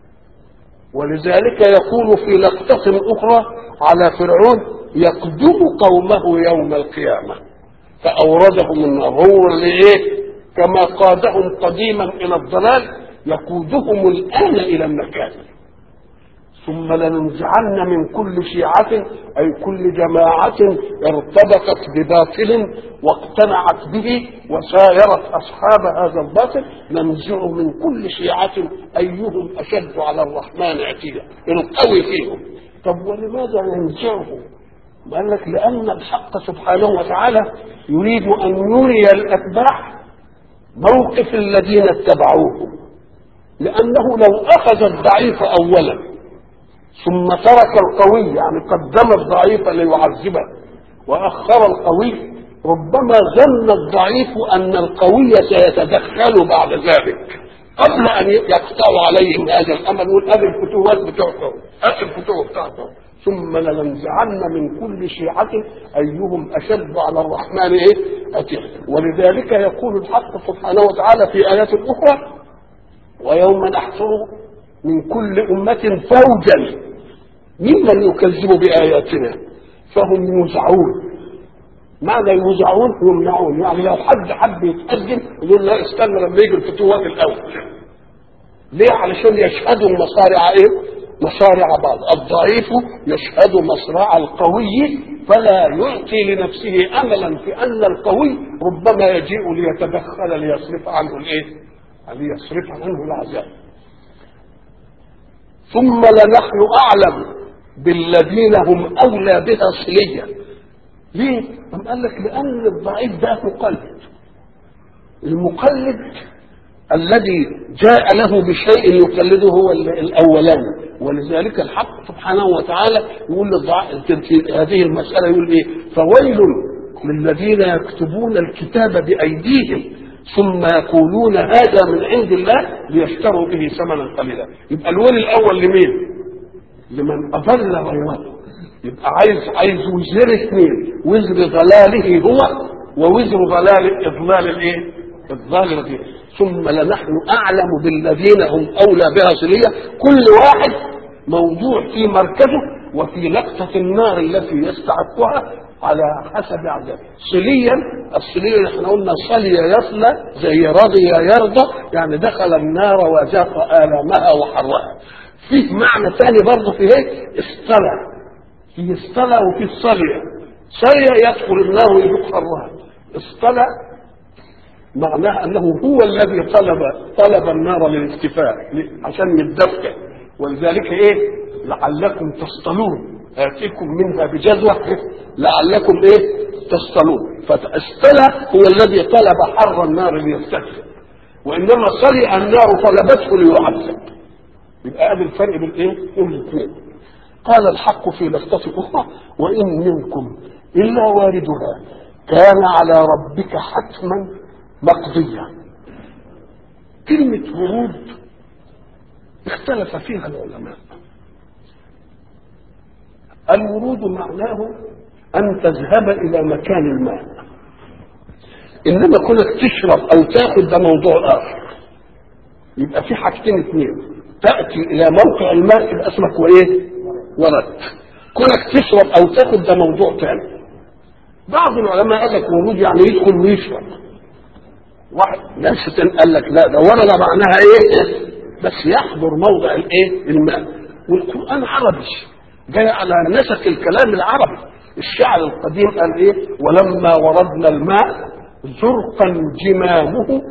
S1: ولذلك يقول في لقطة أخرى على فرعون يقدم قومه يوم القيامة فأوردهم النار هو اللي إيه كما قادهم قديما إلى الضلال يقودهم الآن إلى النكال ثم لننزعن من كل شيعة أي كل جماعة ارتبطت بباطل واقتنعت به وسايرت أصحاب هذا الباطل ننزع من كل شيعة أيهم أشد على الرحمن عتيا القوي فيهم طب ولماذا ننزعه قال لك لأن الحق سبحانه وتعالى يريد أن يري الأتباع موقف الذين اتبعوه لأنه لو أخذ الضعيف أولا ثم ترك القوي يعني قدم الضعيف ليعذبه واخر القوي ربما ظن الضعيف ان القوي سيتدخل بعد ذلك قبل ان يقطعوا عليهم هذا الامل يقول هذه الفتوات بتوعته هذه الفتوه بتاعته ثم لننزعن من كل شيعة أيهم أشد على الرحمن إيه؟ أتيه ولذلك يقول الحق سبحانه وتعالى في آيات أخرى ويوم نحشر من كل أمة فوجا ممن يكذب بآياتنا فهم يوزعون معنى يوزعون ويمنعون يعني لو حد حب يتقدم يقول لا استنى لما يجي الفتوات الاول ليه علشان يشهدوا مصارع ايه مصارع بعض الضعيف يشهد مصرع القوي فلا يعطي لنفسه املا في ان القوي ربما يجيء ليتدخل ليصرف عنه الايه ليصرف عنه العذاب ثم لنحن اعلم بالذين هم اولى بها صليا ليه؟ أم قال لك لأن الضعيف ده مقلد المقلد الذي جاء له بشيء يقلده هو الأولاني ولذلك الحق سبحانه وتعالى يقول للضعيف في هذه المسألة يقول إيه فويل للذين يكتبون الكتاب بأيديهم ثم يقولون هذا من عند الله ليشتروا به ثمنا قليلا يبقى الويل الأول لمين؟ لمن أضل غيره يبقى عايز عايز وزر اثنين وزر ضلاله هو ووزر ضلال اضلال الايه؟ اضلال الغير ثم لنحن اعلم بالذين هم اولى بها صليه كل واحد موضوع في مركزه وفي لقطه النار التي يستحقها على حسب عذابه صليا الصلية اللي احنا قلنا صلي يصلى زي رضي يرضى يعني دخل النار وذاق آلامها وحرها فيه معنى ثاني برضه في ايه؟ اصطلع في الصلاة وفي الصلية صلية يدخل النار ويذوق حرها الصلاة معناها أنه هو الذي طلب طلب النار للاكتفاء عشان يتدفى ولذلك إيه لعلكم تصطلون آتيكم منها بجزوة لعلكم إيه تصطلون فالصلاة هو الذي طلب حر النار ليستكفى وإنما صلي النار طلبته ليعذب يبقى هذا الفرق بين إيه؟ بين الاثنين قال الحق في لفظة أخرى وإن منكم إلا واردها كان على ربك حتما مقضيا كلمة ورود اختلف فيها العلماء الورود معناه أن تذهب إلى مكان الماء إنما كونك تشرب أو تاخذ ده موضوع آخر يبقى في حاجتين اثنين تأتي إلى موقع الماء يبقى اسمك وإيه؟ ورد كونك تشرب او تاخد ده موضوع ثاني بعض العلماء قال لك ورود يعني يدخل ويشرب واحد ناس قال لك لا ده ورد معناها ايه بس يحضر موضع الايه الماء والقران عربي جاي على نسق الكلام العربي الشعر القديم قال ايه ولما وردنا الماء زرقا جمامه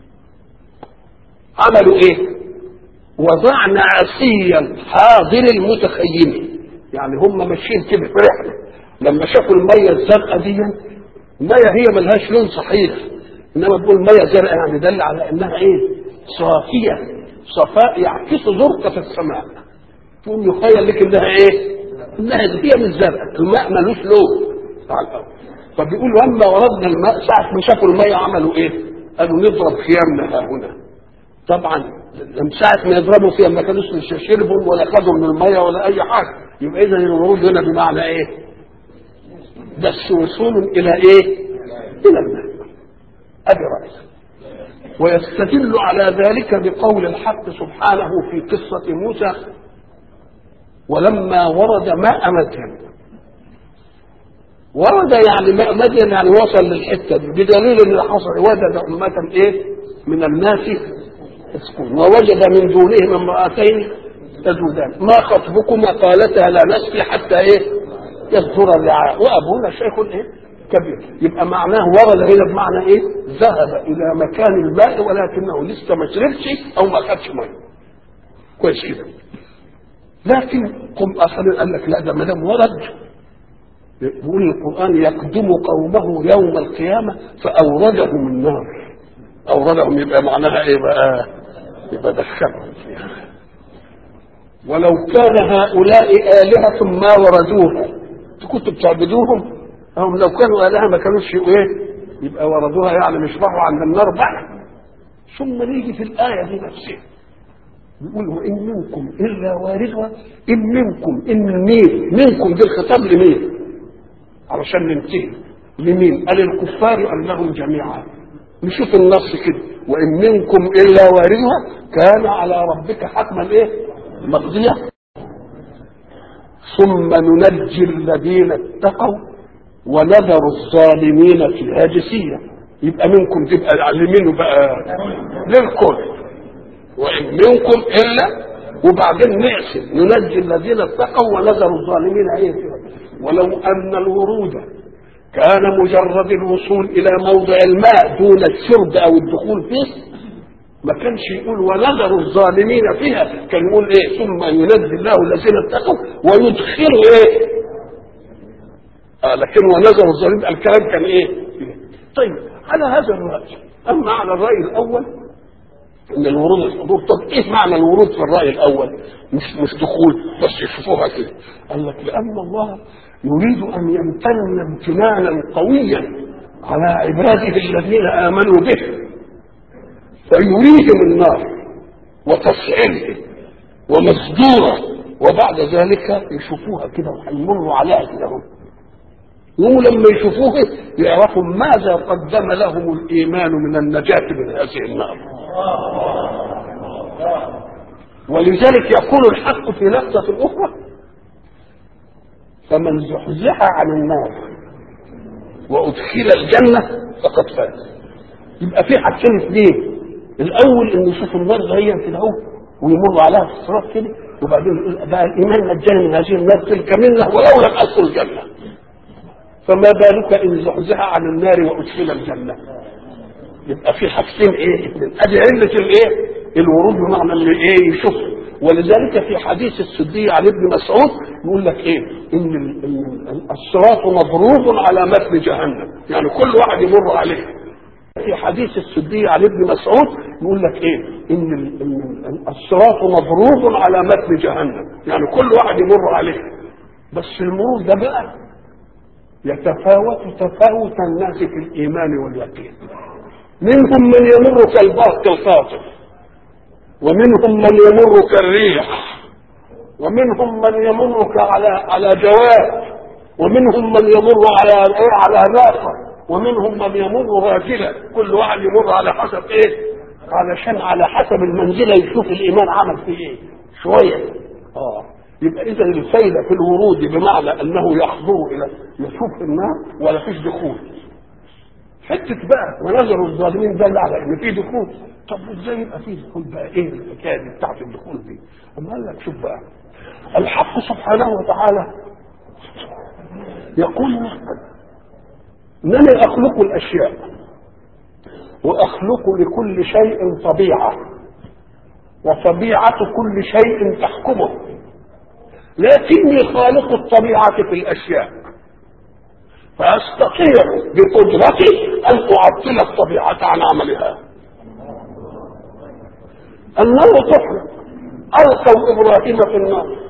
S1: عملوا ايه وضعنا عصيا حاضر المتخيم يعني هم ماشيين كده في رحله لما شافوا الميه الزرقاء دي الميه هي ملهاش لون صحيح انما بيقول ميه زرقاء يعني دل على انها ايه صافيه صفاء يعكس زرقه السماء تقوم يخيل لك انها ايه انها هي مش زرقاء الماء ملوش لون على الارض فبيقول لما وردنا الماء ساعه ما شافوا الميه عملوا ايه قالوا نضرب خيامنا ها هنا طبعا من ساعة ما يضربوا فيها ما كانوش شربوا ولا خدوا من المية ولا أي حاجة يبقى إذا الورود هنا بمعنى إيه؟ بس وصول إلى إيه؟ إلى الماء أدي رأي ويستدل على ذلك بقول الحق سبحانه في قصة موسى ولما ورد ماء مدين ورد يعني ماء مدين يعني وصل للحتة دي بدليل ان حصل وجد أمة ايه من الناس يسكون ووجد من دونهم امرأتين تذودان ما خطبكما قالتا لا نسقي حتى ايه يصدر الرعاء وابونا شيخ ايه كبير يبقى معناه ورد هنا بمعنى ايه ذهب الى مكان الماء ولكنه لسه ما شربش او ما خدش ميه كويس كده لكن قم اخرين قال لك لا ده ما دام ورد يقول القران يقدم قومه يوم القيامه فاوردهم النار اوردهم يبقى معناها ايه بقى يبقى دخلهم فيها ولو كان هؤلاء آلهة ما وردوها كنتوا بتعبدوهم هم لو كانوا آلهة ما كانوش ايه يبقى وردوها يعني مش راحوا عند النار بقى ثم نيجي في الآية دي نفسها بيقول وإن منكم إلا واردها إن منكم إن مين منكم دي الخطاب لمين علشان ننتهي لمين قال الكفار أنهم جميعا نشوف النص كده وإن منكم إلا واردها كان على ربك حتما إيه مقضية ثم ننجي الذين اتقوا ونذر الظالمين فيها جثيا يبقى منكم تبقى لمين بقى للكل وإن منكم إلا وبعدين نقسم ننجي الذين اتقوا ونذر الظالمين ايه ولو ان الورود كان مجرد الوصول الى موضع الماء دون الشرب او الدخول فيه ما كانش يقول ونذر الظالمين فيها كان يقول ايه ثم ينجي الله الذين اتقوا ويدخلوا ايه آه لكن ونذر الظالمين الكلام كان ايه طيب على هذا الراي اما على الراي الاول ان الورود الحضور طب ايه معنى الورود في الراي الاول مش مش دخول بس يشوفوها كده قال لك لان الله يريد ان يمتن امتنانا قويا على عباده الذين امنوا به فيريهم النار وتسعيره ومصدوره وبعد ذلك يشوفوها كده وهيمروا عليها كده هم يوم لما يشوفوه يعرفوا ماذا قدم لهم الايمان من النجاه من هذه النار ولذلك يقول الحق في لفظة أخرى فمن زحزح عن النار وأدخل الجنة فقد فاز يبقى في حاجتين اثنين الأول إن يشوف النار زي كده أهو ويمر عليها في الصراط كده وبعدين يقول بقى الإيمان نجاني من هذه النار تلك منه ولو لم أدخل الجنة فما بالك إن زحزح عن النار وأدخل الجنة يبقى في حاجتين ايه اثنين ادي علة الايه الورود بمعنى اللي ايه يشوف ولذلك في حديث السدي عن ابن مسعود يقول لك ايه ان ال- ال- الصراط مضروب على متن جهنم يعني كل واحد يمر عليه في حديث السدي عن ابن مسعود يقول لك ايه ان ال- ال- الصراط مضروب على متن جهنم يعني كل واحد يمر عليه بس المرور ده بقى يتفاوت تفاوت الناس في الايمان واليقين منهم من يمر كالبرق الخاطف ومنهم من يمر كالريح ومنهم من يمر على على جواد ومنهم من يمر على ايه على ناقه ومنهم من يمر راجلا كل واحد يمر على حسب ايه علشان على حسب المنزله يشوف الايمان عمل فيه ايه شويه اه يبقى اذا الفايده في الورود بمعنى انه يحضر الى يشوف النار ولا فيش دخول حته بقى ونظر الظالمين دل على ان في دخول طب ازاي يبقى في دخول بقى ايه الحكايه دي بتاعت الدخول دي؟ اما قال لك شوف بقى الحق سبحانه وتعالى يقول انني اخلق الاشياء واخلق لكل شيء طبيعه وطبيعه كل شيء تحكمه لكني خالق الطبيعه في الاشياء فأستطيع بقدرتي أن أعطل الطبيعة عن عملها النار تحرق ألقوا إبراهيم في النار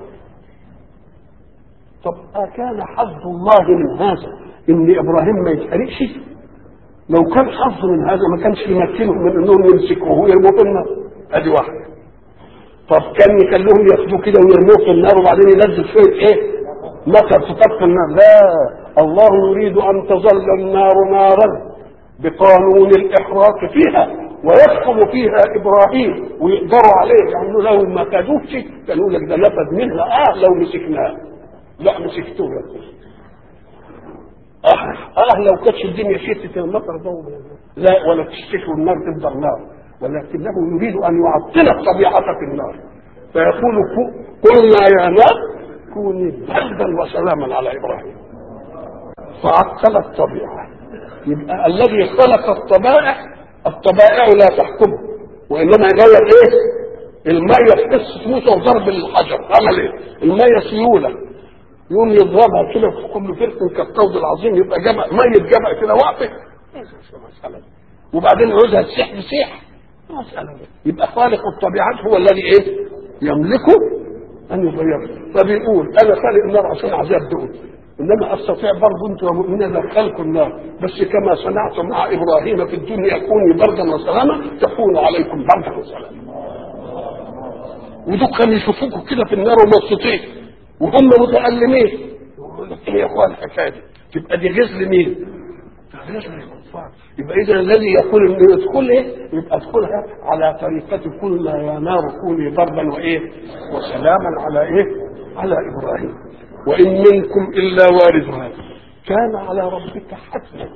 S1: طب أكان حظ الله من هذا إن إبراهيم ما يتحرقش لو كان حظ من هذا ما كانش يمكنهم من انهم يمسكوه ويرموه في النار ادي واحده طب كان يخلوهم ياخدوه كده ويرموه في النار وبعدين ينزل شويه ايه مطر في طرف النار لا الله يريد ان تظل النار نارا بقانون الاحراق فيها ويدخل فيها ابراهيم ويقدروا عليه يعني لو ما خدوش كانوا يقول لك ده نفذ منها اه لو مسكناه لا مسكتوه يا أخي. اه اه لو كانتش الدنيا شتت المطر ده لا ولا تشتكي والنار تفضل نار ولكنه يريد ان يعطل الطبيعه في النار فيقول قلنا يا نار كوني بردا وسلاما على ابراهيم فعطل الطبيعه يبقى الذي خلق الطبائع الطبائع لا تحكمه وانما يغير ايه؟ الميه في قصه موسى وضرب الحجر عمل ايه؟ الميه سيوله يقوم يضربها كده في كل فرق كالطود العظيم يبقى جبل ميه جبل كده واقفه مسألة وبعدين يعوزها تسيح تسيح مسألة يبقى خالق الطبيعات هو الذي ايه؟ يملكه ان يغيره فبيقول انا خالق النار عشان عذاب دول انما استطيع برضه انتم يا مؤمنين ادخلكم النار بس كما صنعت مع ابراهيم في الدنيا كوني بردا وسلاما تكون عليكم بردا وسلاما ودول كانوا يشوفوكم كده في النار ومبسوطين وهم متألمين يقول لك ايه يا اخوان الحكايه دي تبقى دي غزل مين؟ غزل الكفار يبقى اذا الذي يقول انه يدخل ايه؟ يبقى ادخلها على طريقة قلنا يا نار كوني بردا وايه؟ وسلاما على ايه؟ على ابراهيم وان منكم الا واردها كان على ربك حتما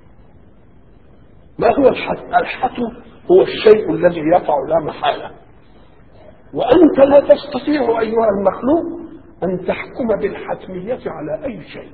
S1: ما هو الحتم الحتم هو الشيء الذي يقع لا محالة وأنت لا تستطيع أيها المخلوق أن تحكم بالحتمية على أي شيء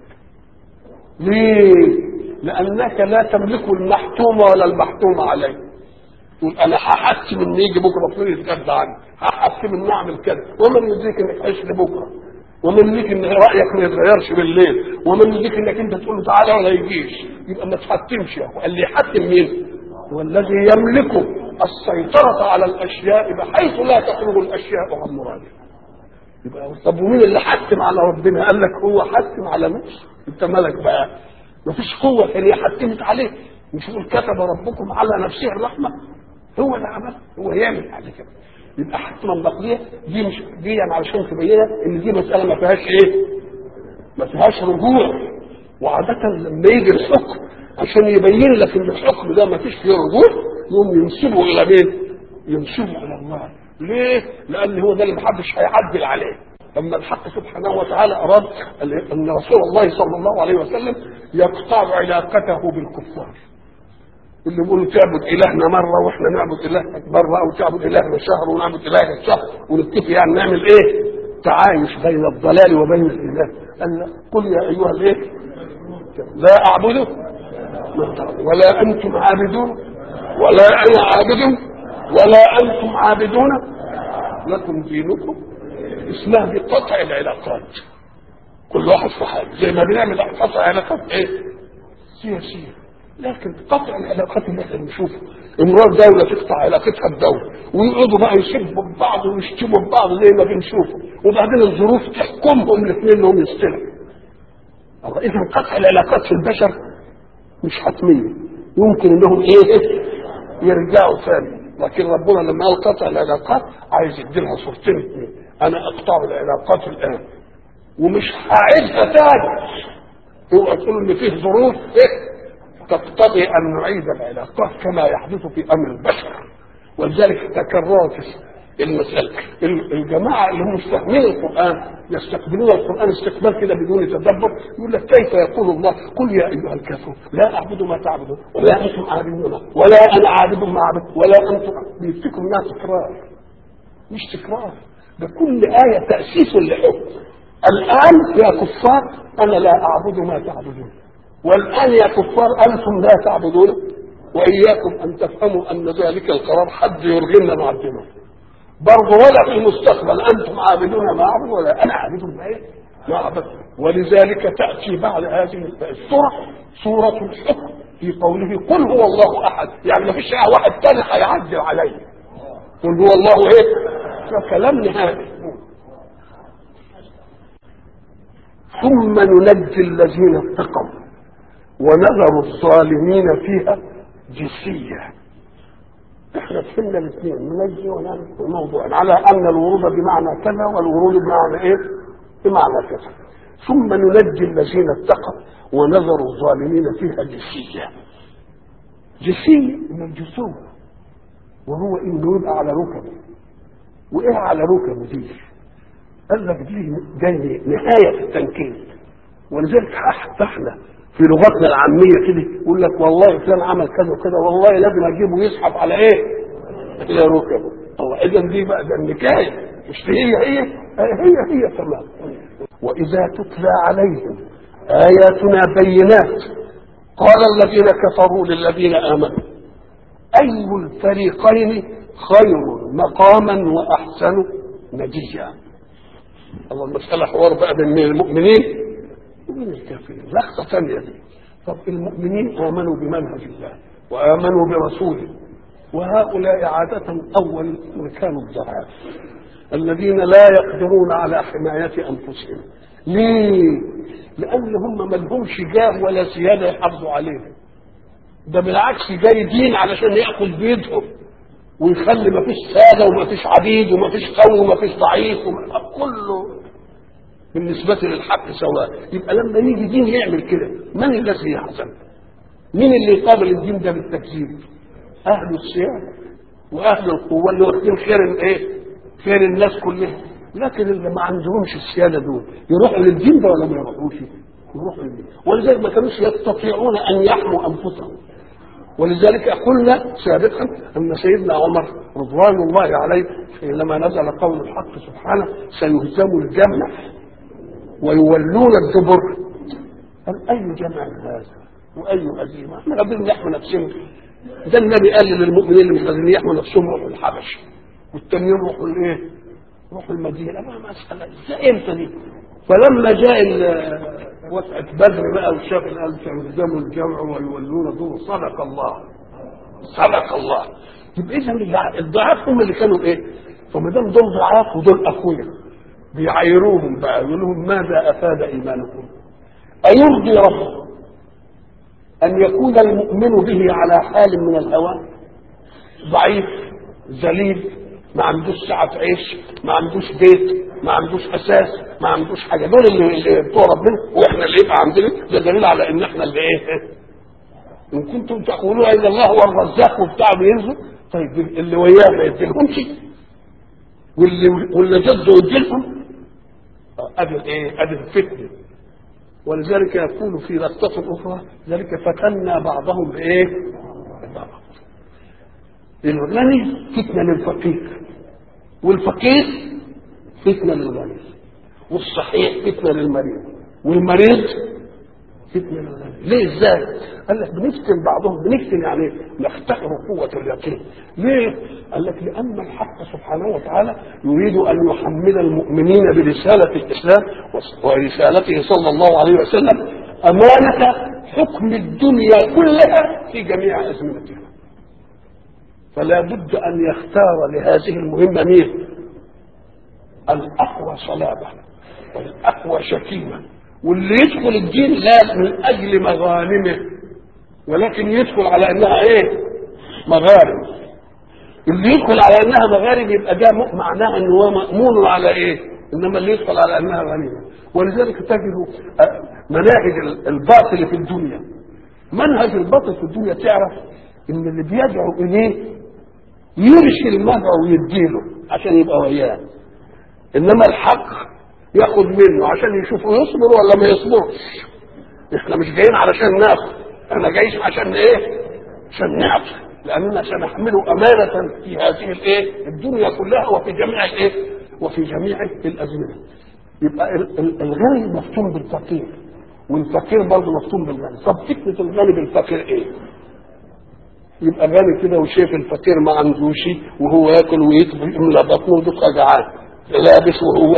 S1: ليه؟ لأنك لا تملك المحتوم ولا المحتوم عليه تقول أنا هحتم إن يجي بكرة فلان يتغدى عني هحتم إن أعمل كذا ومن يدريك إنك تعيش لبكرة ومن يدريك إن رأيك ما يتغيرش بالليل ومن يدريك إنك أنت تقول له تعالى ولا يجيش يبقى ما تحتمش يا أخو اللي يحتم مين؟ هو الذي يملك السيطرة على الأشياء بحيث لا تخرج الأشياء عن مراده يبقى طب ومين اللي حتم على ربنا؟ قال لك هو حتم على نفسه أنت مالك بقى مفيش قوة هي حتمت عليه مش يقول كتب ربكم على نفسه الرحمة هو اللي عمل هو يعمل على كده يبقى حتما بقية دي مش دي يعني علشان تبينها ان دي مسألة ما فيهاش ايه؟ ما فيهاش رجوع وعادة لما يجي الحكم عشان يبين لك ان الحكم ده ما فيش فيه رجوع يقوم ينسبه الى مين؟ ينسبه الى الله ليه؟ لان هو ده اللي محدش هيعدل عليه لما الحق سبحانه وتعالى اراد ان رسول الله صلى الله عليه وسلم يقطع علاقته بالكفار اللي بيقولوا تعبد الهنا مره واحنا نعبد الهك مره او تعبد الهنا شهر ونعبد الهك شهر ونتفق يعني نعمل ايه؟ تعايش بين الضلال وبين الاله قال قل يا ايها الايه؟ لا اعبده ولا انتم عابدون ولا انا عابد ولا انتم عابدون لكم دينكم اسمها بقطع العلاقات كل واحد في حاله زي ما بنعمل قطع علاقات ايه سياسيه لكن قطع العلاقات اللي احنا بنشوفها امرار دولة تقطع علاقتها بدولة ويقعدوا بقى يسبوا ببعض ويشتموا ببعض زي ما بنشوفه وبعدين الظروف تحكمهم الاثنين انهم يستلموا الله اذا قطع العلاقات في البشر مش حتمية يمكن انهم ايه يرجعوا ثاني لكن ربنا لما قال قطع العلاقات عايز يديلها صورتين اثنين انا اقطع العلاقات الان ومش هعيدها تاني اوعى تقول ان فيه ظروف ايه تقتضي ان نعيد العلاقات كما يحدث في امر البشر ولذلك تكررت المسألة الجماعة اللي هم مش فاهمين القرآن يستقبلون القرآن استقبال كده بدون تدبر يقول لك كيف يقول الله قل يا أيها الكافرون لا أعبد ما تعبدون ولا أنتم عابدون ولا أنا عابد ما أعبد ولا أنتم بيفتكروا إنها تكرار مش تكرار ده كل آية تأسيس لحكم الآن يا كفار أنا لا أعبد ما تعبدون والآن يا كفار أنتم لا تعبدون وإياكم أن تفهموا أن ذلك القرار حد يرغمنا نعبدونه برضه ولا في المستقبل أنتم عابدون ما أعبد ولا أنا عابد ما إيه؟ ما أعبد ولذلك تأتي بعد هذه السورة سورة الحكم في قوله قل هو الله أحد يعني ما فيش واحد تاني هيعدل عليه قل هو الله إيه؟ كلام نهائي ثم ننجي الذين اتقوا ونذر الظالمين فيها جسية احنا فهمنا الاثنين ننجي ونعمل موضوع على ان الورود بمعنى كذا والورود بمعنى ايه؟ بمعنى كذا ثم ننجي الذين اتقوا ونذر الظالمين فيها جسية جسية من الجسوم وهو انه يبقى على ركبه وايه على ركبه دي؟ قال لك دي جاي نهايه التنكيل ولذلك احنا في لغتنا العامية كده يقول لك والله فلان عمل كذا وكذا والله لازم اجيبه يسحب على ايه؟ الى ركبه الله اذا دي بقى ده النكايه مش هي هي هي هي تمام واذا تتلى عليهم اياتنا بينات قال الذين كفروا للذين امنوا اي الفريقين خير مقاما واحسن نجيا الله المساله حوار بقى بين المؤمنين ومن الكافرين لحظة ثانية دي طب المؤمنين آمنوا بمنهج الله وآمنوا برسوله وهؤلاء عادة أول مكان الضعاف الذين لا يقدرون على حماية أنفسهم ليه؟ لأن هم ما لهمش جاه ولا سيادة يحافظوا عليهم ده بالعكس جاي دين علشان ياخذ بيدهم ويخلي ما فيش ساده وما فيش عبيد وما فيش قوي وما فيش ضعيف وما كله بالنسبة للحق سواء يبقى لما يجي دين يعمل كده من الذي يحزن مين اللي يقابل الدين ده بالتكذيب أهل الصيام وأهل القوة اللي واخدين خير الإيه خير الناس كلها لكن اللي ما عندهمش السيادة دول يروحوا للدين ده ولا ما يروحوش يروحوا للمين ولذلك ما كانوش يستطيعون ان يحموا انفسهم ولذلك قلنا سابقا ان سيدنا عمر رضوان الله عليه حينما نزل قول الحق سبحانه سيهزم الجمع ويولون الدبر قال اي جمع هذا واي هزيمه احنا قادرين نحمي نفسنا ده النبي قال للمؤمنين اللي مش قادرين يحموا نفسهم روحوا الحبش والتانيين روحوا الايه؟ روحوا المدينه ما مساله ازاي امتى دي؟ فلما جاء وقعة بدر بقى وشاف قال سيهزموا الجمع ويولون دور صدق الله صدق الله يبقى اذا الضعاف هم اللي كانوا ايه؟ فما دام دول ضعاف ودول اقوياء بيعايروهم بقى يقول لهم ماذا افاد ايمانكم؟ ايرضي ربكم ان يكون المؤمن به على حال من الهوى ضعيف ذليل ما عندوش سعة عيش ما عندوش بيت ما عندوش اساس ما عندوش حاجه دول اللي, اللي بتوع ربنا واحنا اللي يبقى عندنا ده دليل على ان احنا اللي ايه ان كنتم تقولون ان الله هو الرزاق وبتاع بينزل طيب اللي وياه ما يديلهمش واللي واللي ضده يديلهم ادي ايه ادي الفتنه ولذلك يقول في لقطة أخرى ذلك فتنا بعضهم بإيه؟ ببعض. الغني فتنة للفقير والفقير فتنة للغني والصحيح فتنة للمريض والمريض فتنة للغني ليه ازاي؟ قال لك بنفتن بعضهم بنفتن يعني نفتقر قوة اليقين ليه؟ قال لك لأن الحق سبحانه وتعالى يريد أن يحمل المؤمنين برسالة الإسلام ورسالته صلى الله عليه وسلم أمانة حكم الدنيا كلها في جميع أزمنتها فلا بد أن يختار لهذه المهمة مين؟ الأقوى صلابة والأقوى شكيمة واللي يدخل الدين لا من أجل مغانمه ولكن يدخل على أنها إيه؟ مغارم اللي يدخل على أنها مغارم يبقى ده معناه أنه هو مأمون على إيه؟ إنما اللي يدخل على أنها غنيمة ولذلك تجد مناهج الباطل في الدنيا منهج الباطل في الدنيا تعرف ان اللي بيدعو اليه يرشي المدعو ويديله عشان يبقى وياه انما الحق ياخد منه عشان يشوفه يصبر ولا ما يصبرش احنا مش جايين علشان ناخد احنا جايين عشان ايه عشان نعطي لاننا سنحمله امانه في هذه الايه الدنيا كلها وفي جميع الايه وفي جميع الازمنه يبقى الغني مفتون بالفقير والفقير برضه مفتون بالغني طب فكره الغني بالفقير ايه يبقى غني كده وشايف الفقير ما عندوش وهو ياكل ويملى بطنه ويبقى جعان لابس وهو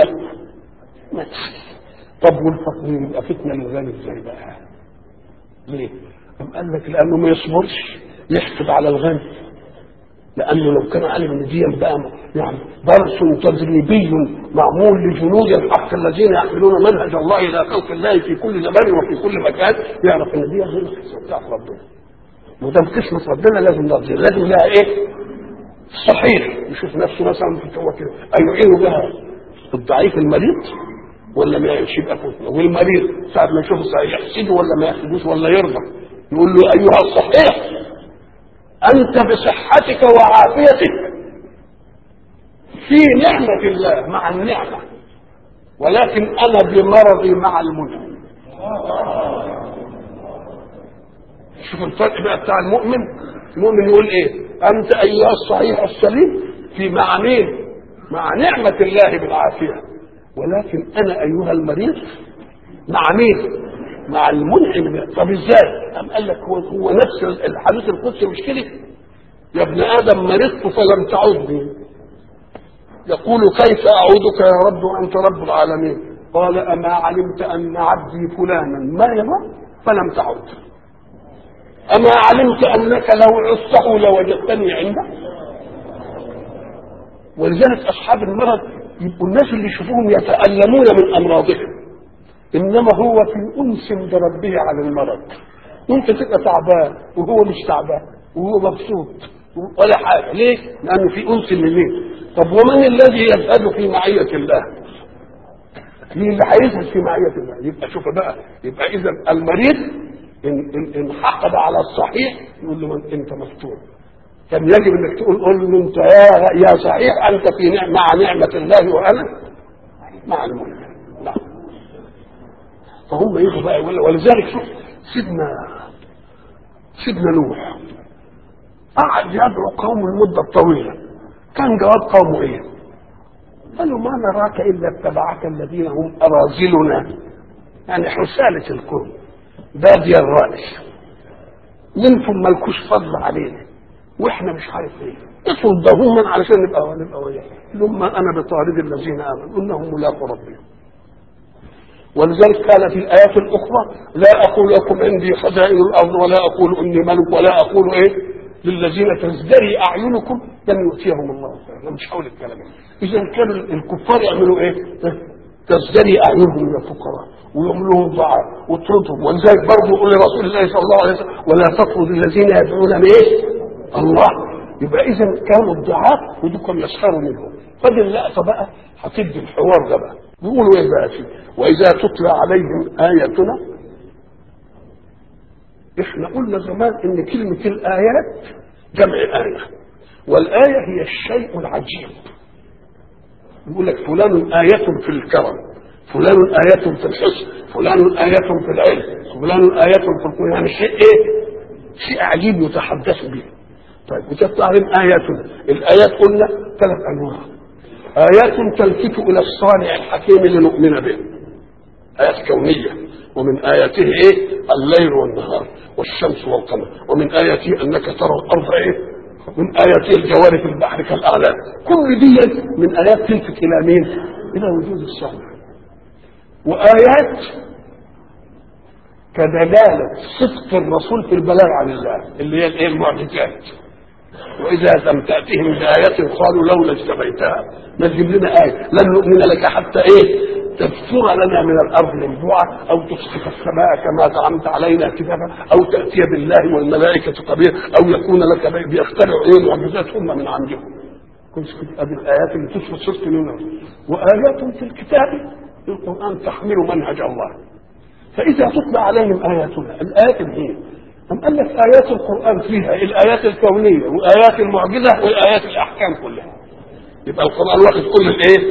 S1: طب والفقير يبقى فتنه للغني ازاي بقى؟ ليه؟ قام قال لك لانه ما يصبرش يحسب على الغني لانه لو كان علم ان دي بقى يعني درس تدريبي معمول لجنود الحق الذين يحملون منهج الله الى خلق الله في كل زمان وفي كل مكان يعرف ان دي غير بتاعت ربنا ما دام قسمة ربنا لازم نرضي لازم لها ايه؟ صحيح يشوف نفسه مثلا هو كده ايعين بها الضعيف المريض ولا ما يبقى فتنه والمريض ساعة ما يشوفه يحسده ولا ما يحسدوش ولا يرضى يقول له ايها الصحيح أنت بصحتك وعافيتك في نعمة الله مع النعمة ولكن أنا بمرضي مع المنعم شوف الفرق بقى بتاع المؤمن المؤمن يقول ايه أنت أيها الصحيح السليم في مع مين مع نعمة الله بالعافية ولكن أنا أيها المريض مع مين مع المنعم طب ازاي؟ قام قال لك هو هو نفس الحديث القدسي مش كده؟ يا ابن ادم مرضت فلم تعدني يقول كيف اعودك يا رب وانت رب العالمين؟ قال اما علمت ان عبدي فلانا مرض فلم تعد اما علمت انك لو عصته لوجدتني عنده ولذلك اصحاب المرض يبقوا الناس اللي يشوفوهم يتالمون من امراضهم انما هو في انس بربه على المرض وانت تبقى تعبان وهو مش تعبان وهو مبسوط ولا حاجه ليه؟ لانه في انس منين طب ومن الذي يزهد في معيه الله؟ مين اللي هيزهد في معيه الله؟ يبقى شوف بقى يبقى اذا المريض ان ان ان حقد على الصحيح يقول له انت مفتون كان يجب انك تقول قول له انت يا يا صحيح انت في نعم مع نعمه الله وانا مع المؤمن نعم فهم يجوا بقى يقول ولذلك شوف سيدنا سيدنا نوح قعد يدعو قوم المدة الطويلة كان جواب قومه ايه؟ قالوا ما نراك الا اتبعك الذين هم اراذلنا يعني حسالة الكون بادي الرأي منكم ملكوش فضل علينا واحنا مش عارف ايه اطلب ضهوما علشان نبقى نبقى وياه ثم انا بطارد الذين امنوا انهم ملاقوا ربهم ولذلك قال في الايات الاخرى لا اقول لكم عندي خزائن الارض ولا اقول اني ملك ولا اقول ايه للذين تزدري اعينكم لن يؤتيهم الله خيرا مش هقول الكلام اذا كانوا الكفار يعملوا ايه؟ تزدري اعينهم الى الفقراء ويعملوا لهم دعاء وتطردهم ولذلك برضه يقول لرسول الله صلى الله عليه وسلم ولا تطرد الذين يدعون بايه؟ الله يبقى اذا كانوا الدعاء ودكم يسخروا منهم فدي اللقطه بقى هتدي الحوار ده بقى بيقولوا ايه بقى فيه واذا تتلى عليهم اياتنا احنا قلنا زمان ان كلمه الايات جمع ايه والايه هي الشيء العجيب يقول لك فلان آية في الكرم فلان آية في الحسن فلان آية في العلم فلان آية في القرآن يعني شيء ايه شيء عجيب يتحدث به طيب وتطلع عليهم آياتنا الآيات قلنا ثلاث أنواع آيات تلفت إلى الصانع الحكيم لنؤمن به آيات كونية ومن آياته إيه الليل والنهار والشمس والقمر ومن آياته أنك ترى الأرض إيه من آياته الجوار في البحر كالأعلام كل دي من آيات تلفت إلى مين إلى وجود الصانع وآيات كدلالة صدق الرسول في البلاغ عن الله اللي هي الايه المعجزات واذا لم تاتهم بايه قالوا لولا اجتبيتها ما تجيب لنا ايه لن نؤمن لك حتى ايه تبصر لنا من الارض منبوعه او تسقط السماء كما زعمت علينا كتابا او تاتي بالله والملائكه قبيل او يكون لك بيت بيخترعوا ايه معجزات هم من عندهم كنت ادي الايات اللي تثبت صدق منهم وايات في الكتاب القران تحمل منهج الله فإذا تتلى عليهم آياتنا الآيات هي أم قال لك آيات القرآن فيها الآيات الكونية وآيات المعجزة والآيات الأحكام كلها يبقى القرآن واخد كل الإيه؟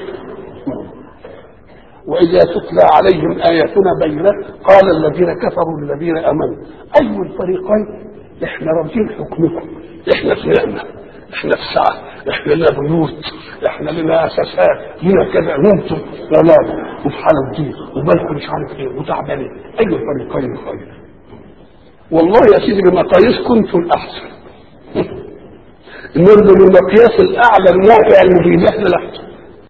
S1: وإذا تتلى عليهم آياتنا بينات قال الذين كفروا للذين آمنوا أي الفريقين إحنا راضين حكمكم إحنا سمعنا إحنا في سعة إحنا لنا بيوت إحنا لنا أساسات لنا كذا وأنتم لا لا وفي حالة دي وبالكم مش عارف إيه وتعبانين أي الفريقين خير والله يا سيدي بمقاييس كنتم الأحسن نرجو المقياس الأعلى النافع المفيد إحنا الأحسن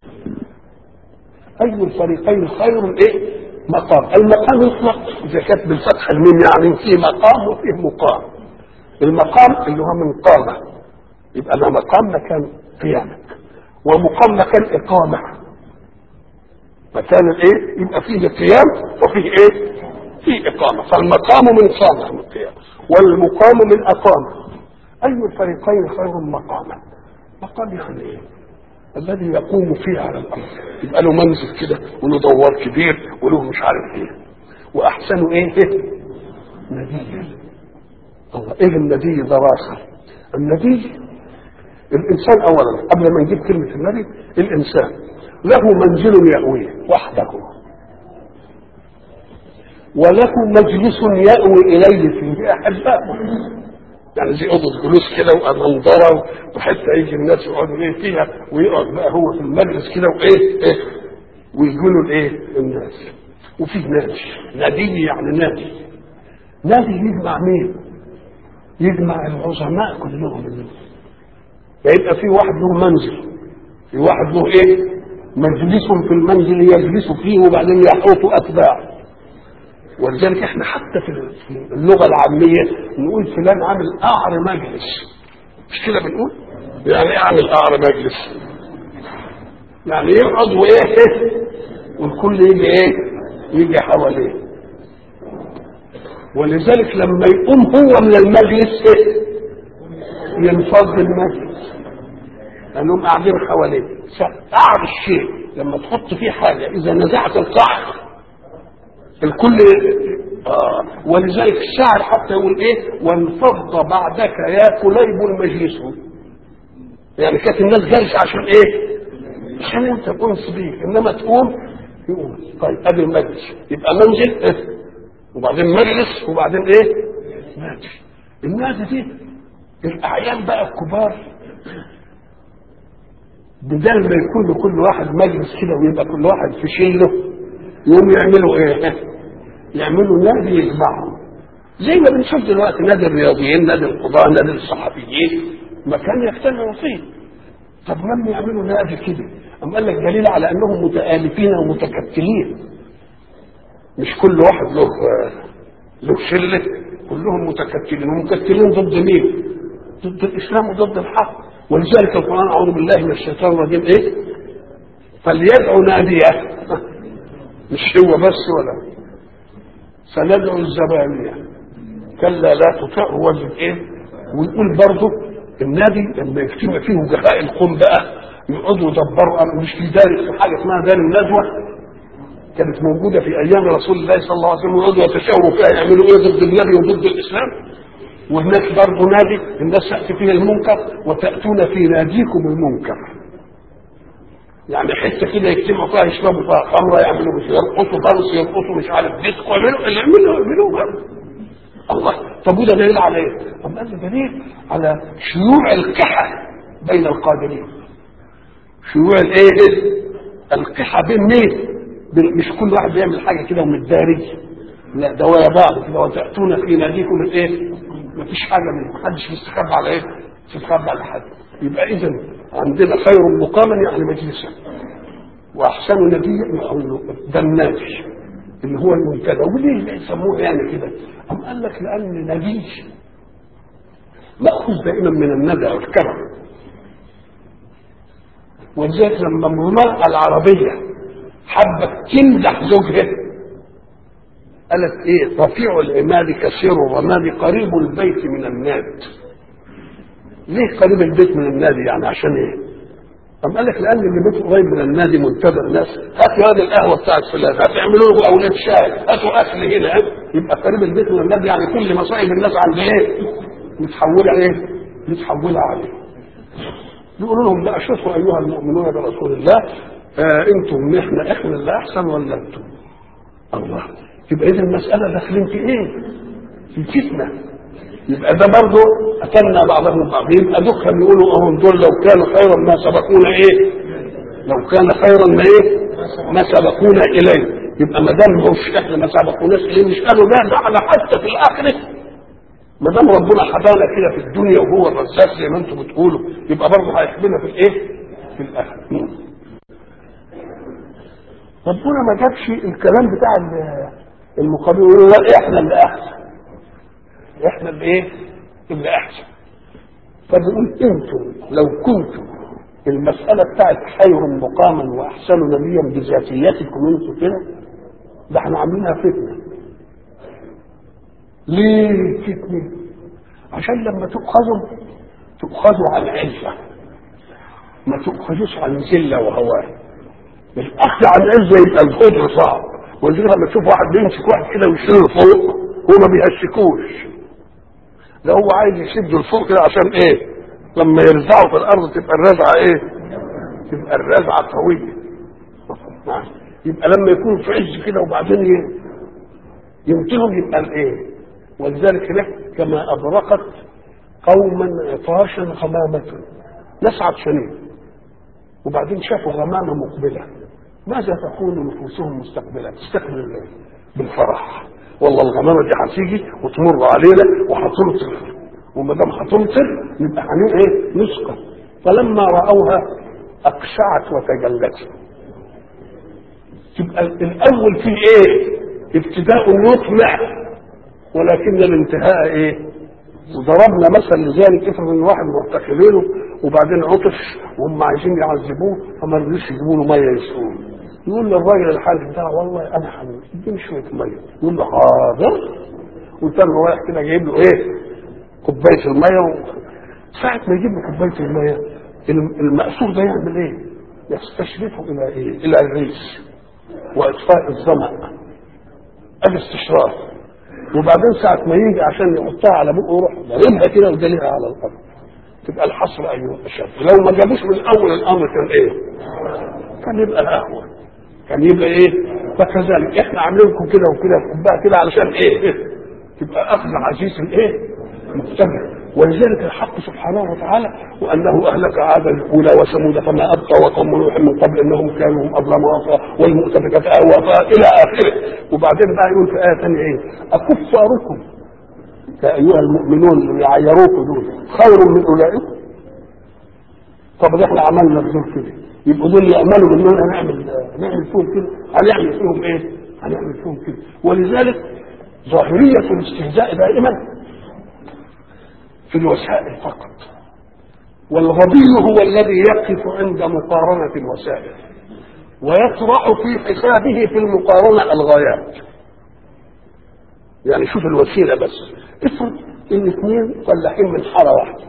S1: أي الفريقين خير إيه؟ مقام المقام يطلق إذا كانت بالفتح الميم يعني فيه مقام وفيه مقام المقام اللي هو من قامة يبقى ده مقام مكان قيامك ومقام مكان إقامة مكان الإيه؟ يبقى فيه قيام وفيه إيه؟ فيه إقامة فالمقام من قامة من قيام والمقام من أقامة أي الفريقين خير مقاما مقام يعني إيه؟ الذي يقوم فيه على الارض يبقى له منزل كده وله دوار كبير وله مش عارف ايه واحسنه ايه ندي الله ايه الندي ده راخر الندي الانسان اولا قبل ما نجيب كلمه النبي الانسان له منزل يأويه وحده وله مجلس يأوي إليه فيه أحبائه يعني زي اوضه جلوس كده ومنظره وحته يجي الناس يقعدوا ايه فيها ويقعد بقى هو في المجلس كده وايه ايه ويقولوا الايه الناس وفي نادي نادي يعني نادي نادي يجمع مين؟ يجمع العظماء كلهم فيبقى في واحد له منزل في واحد له ايه؟ مجلس في المنزل يجلس فيه وبعدين يحوط اتباعه ولذلك احنا حتى في اللغه العاميه نقول فلان عامل قعر مجلس مش كده بنقول؟ يعني ايه عامل قعر مجلس؟ يعني يقعد وايه والكل يجي ايه؟ يجي حواليه ولذلك لما يقوم هو من المجلس ايه؟ ينفض المجلس لانهم قاعدين حواليه قعر الشيء لما تحط فيه حاجه اذا نزعت القعر الكل آه ولذلك الشاعر حتى يقول ايه وانفض بعدك يا كليب المجلس يعني كانت الناس جالسه عشان ايه عشان انت تنس بيك انما تقوم يقول طيب ادي المجلس يبقى منزل إيه؟ وبعدين مجلس وبعدين ايه نادي النادي دي الاعيان بقى الكبار بدل ما يكون لكل واحد مجلس كده ويبقى كل واحد في شله يقوم يعملوا ايه يعملوا نادي يجمعهم زي ما بنشوف دلوقتي نادي الرياضيين نادي القضاء نادي الصحفيين مكان يجتمعوا فيه طب لما يعملوا نادي كده أم قال لك دليل على انهم متآلفين ومتكتلين مش كل واحد له له شله كلهم متكتلين ومكتلين ضد مين؟ ضد الاسلام وضد الحق ولذلك القران اعوذ بالله من الشيطان الرجيم ايه؟ فليدعو ناديه مش هو بس ولا سندعو الزبانيه كلا لا تطعه وزن ايه؟ ونقول برضه النادي لما يجتمع فيه وجهاء القوم بقى يقعدوا يدبروا أمر مش في دار في حاجه اسمها دار الندوه كانت موجوده في ايام رسول الله صلى الله عليه وسلم ويقعدوا يتشاوروا فيها يعملوا ايه ضد النبي وضد الاسلام وهناك برضه نادي الناس تاتي فيه المنكر وتاتون في ناديكم المنكر يعني حته كده يجتمعوا فيها يشربوا فيها خمره يعملوا مش يرقصوا فرس يرقصوا مش عارف ديسكو يعملوا اللي يعملوا يعملوا بقى الله طب وده دليل على ايه؟ طب هذا دليل على شيوع الكحه بين القادرين شيوع الايه؟ القحه بين مين؟ مش كل واحد بيعمل حاجه كده ومتدارج لا ده ويا بعض كده وتاتون في ناديكم الايه؟ مفيش حاجه من محدش بيستخبى على ايه؟ بيستخبى على حد يبقى اذا عندنا خير مقاما يعني مجلسا واحسن نبيا ده النبي اللي هو المنتدى وليه يسموه يعني كده؟ أم قال لك لأن نبي مأخوذ دائما من الندى والكرم ولذلك لما المرأة العربية حبت تمدح زوجها قالت ايه رفيع العماد كثير الرماد قريب البيت من الناد ليه قريب البيت من النادي يعني عشان ايه أم قال لك لأن اللي بيته قريب من النادي منتظر ناس هاتوا هذه القهوة بتاعت فلان هاتوا اعملوا له أولاد شاي هاتوا أكل هنا يبقى قريب البيت من النادي يعني كل مصائب الناس عند إيه؟ متحولة إيه؟ متحولة عليه يقولوا لهم لا شوفوا أيها المؤمنون برسول الله آه انتم احنا احنا اللي احسن ولا انتم الله يبقى اذا المساله داخلين في ايه في فتنه يبقى ده برضه اتمنى بعضهم بعض يبقى دول يقولوا اهم دول لو كانوا خيرا ما سبقونا ايه لو كان خيرا ما ايه ما سبقونا اليه يبقى ما دام مش احنا ما سبقوناش اليه مش قالوا ده ده على حتى في الاخره ما دام ربنا حبانا كده في الدنيا وهو الرزاق زي ما انتم بتقولوا يبقى برضه هيحبنا في الايه في الاخره ربنا ما جابش الكلام بتاع المقابل يقولوا لا احنا اللي احسن احنا اللي ايه اللي احسن فبيقول انتم لو كنتم المسألة بتاعت خير مقاما وأحسن نبيا بذاتيتكم انتم كده ده احنا عاملينها فتنة. ليه فتنة؟ عشان لما تؤخذوا تؤخذوا عن عزة ما تؤخذوش عن ذلة وهوان الأخذ عن عزة يبقى الخضر صعب ولذلك لما تشوف واحد بيمسك واحد كده ويشيله فوق هو ما بيهشكوش ده هو عايز يشده لفوق كده عشان ايه لما يرزعه في الارض تبقى الرزعه ايه تبقى الرزعه قويه يبقى لما يكون في عز كده وبعدين يمكنهم يبقى الايه ولذلك هناك كما ابرقت قوما عطاشا غمامة ناس عطشانين وبعدين شافوا غمامة مقبلة ماذا تقول نفوسهم مستقبلة تستقبل الله بالفرح والله الغمامة دي هتيجي وتمر علينا وهتمطر وما دام هتمطر يبقى هنعمل ايه؟ نسقى فلما رأوها أقشعت وتجلت تبقى الأول فيه ايه؟ ابتداء يطمع ولكن الانتهاء ايه؟ وضربنا مثل لذلك افرض ان واحد معتقلينه وبعدين عطش وهم عايزين يعذبوه فما رضيش يجيبوا له ميه يسقوه يقول للراجل الحاج بتاعه والله انا حبيبي اديني شويه ميه يقول له حاضر وكان رايح كده جايب له ايه كوبايه الميه و... ساعه ما يجيب له كوبايه الميه المأسور ده يعمل ايه؟ يستشرفه الى ايه؟ الى الريش واطفاء الظمأ ادي استشراف وبعدين ساعة ما يجي عشان يحطها على بقه يروح ضاربها كده ودليها على الأرض تبقى الحصر أيوه أشد لو ما جابوش من أول الأمر كان إيه؟ كان يبقى أهون كان يبقى ايه فكذلك احنا عاملين لكم كده وكده كوبايه كده علشان ايه تبقى اخذ عزيز الايه مقتدر ولذلك الحق سبحانه وتعالى وانه اهلك عادا الاولى وثمود فما ابقى وقوم نوح من قبل انهم كانوا هم اظلم واطغى والمؤتفكات اهوى الى اخره وبعدين بقى يقول في ايه ثانيه ايه اكفاركم يا ايها المؤمنون اللي يعيروكم دول خير من اولئك طب ده احنا عملنا بدول كده يبقوا دول ياملوا مننا نعمل نعمل فيهم كده هنعمل فيهم ايه؟ هنعمل فيهم كده ولذلك ظاهريه الاستهزاء دائما في الوسائل فقط والغبي هو الذي يقف عند مقارنه الوسائل ويطرح في حسابه في المقارنه الغايات يعني شوف الوسيله بس افرض ان اثنين فلاحين من حاره واحده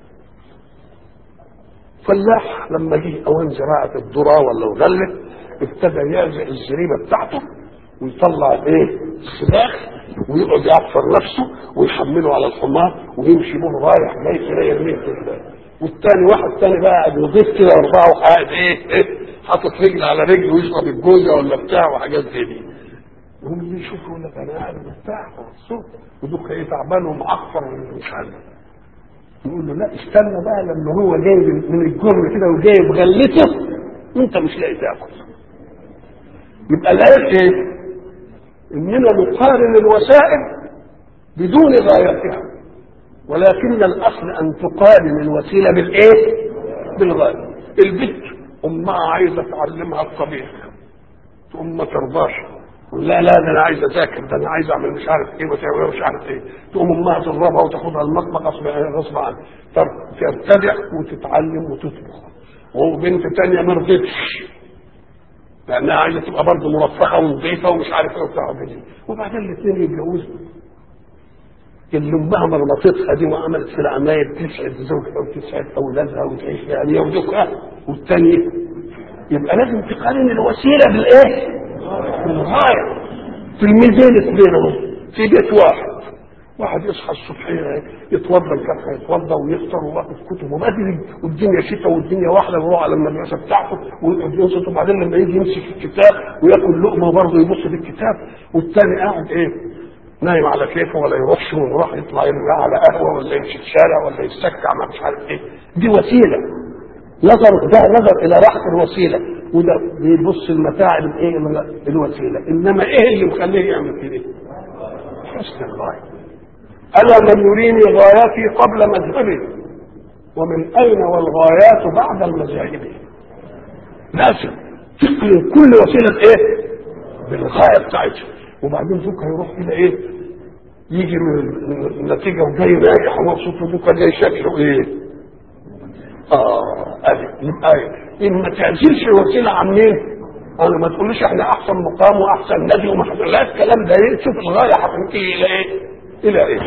S1: فلاح لما جه اوان زراعه الذره ولا الغله ابتدى يعزق الزريبه بتاعته ويطلع الايه السلاح ويقعد يعفر نفسه ويحمله على الحمار ويمشي به رايح جاي كده يرميه في ال- والتاني واحد تاني بقى قاعد يضيف كده اربعه وقاعد ايه ايه حاطط رجل على رجل ويشرب الجوزه ولا بتاع وحاجات زي دي يقوم اللي يشوف يقول لك انا قاعد مرتاح ومبسوط ودوك ايه تعبان ومعفر ومش عارف يقول له لا استنى بقى لما هو جاي من الجر كده وجايب غلته وانت مش لاقي تاكل يبقى الايه ايه؟ اننا نقارن الوسائل بدون غايتها ولكن الاصل ان تقارن الوسيله بالايه؟ بالغايه البنت امها عايزه تعلمها الطبيخ تقوم ما ترضاش لا لا ده انا عايز اذاكر ده انا عايز اعمل مش عارف ايه وتعمل مش عارف ايه تقوم امها تضربها وتاخدها المطبخ غصب غصب عنها طب تبتدع وتتعلم وتطبخ وبنت تانية ما رضتش لانها عايزه تبقى برضه مرفهه ونظيفه ومش عارف ايه وبتاع وكده. وبعدين الاثنين يتجوزوا اللي امها مرمطتها دي وعملت في العمايل تسعد زوجها وتسعد اولادها وتعيش يعني يوجدها والثانيه يبقى لازم تقارن الوسيله بالايه؟ بالغايه في الميزان بينهم في بيت واحد واحد يصحى الصبح يتوضا الكفه يتوضا ويفطر وياخد كتبه بدري والدنيا شتاء والدنيا واحده ويروح على المدرسه بتاعته ويقعد ينصت وبعدين لما يجي يمسك الكتاب وياكل لقمه وبرضه يبص في الكتاب والتاني قاعد ايه نايم على كيفه ولا يروحش ويروح يطلع يرجع على قهوه ولا يمشي في الشارع ولا يستكع ما مش عارف ايه دي وسيله نظر ده نظر الى راحه الوسيله وده بيبص المتاعب الايه الوسيله انما ايه اللي مخليه يعمل كده؟ حسن الغايه الا من يريني غاياتي قبل مذهبي ومن اين والغايات بعد المذاهب لازم تقرن كل وسيله ايه؟ بالغايه بتاعتها وبعدين ذوك هيروح الى ايه؟ يجي من النتيجه وجاي ناجح ومبسوط وذوك جاي شكله ايه؟ اه ادي يبقى إيه؟ ان ما تعزلش الوسيله عن مين؟ انا ما تقوليش احنا احسن مقام واحسن نبي وما لا الكلام ده ايه؟ شوف الغايه هتنتهي الى ايه؟ الى ايه؟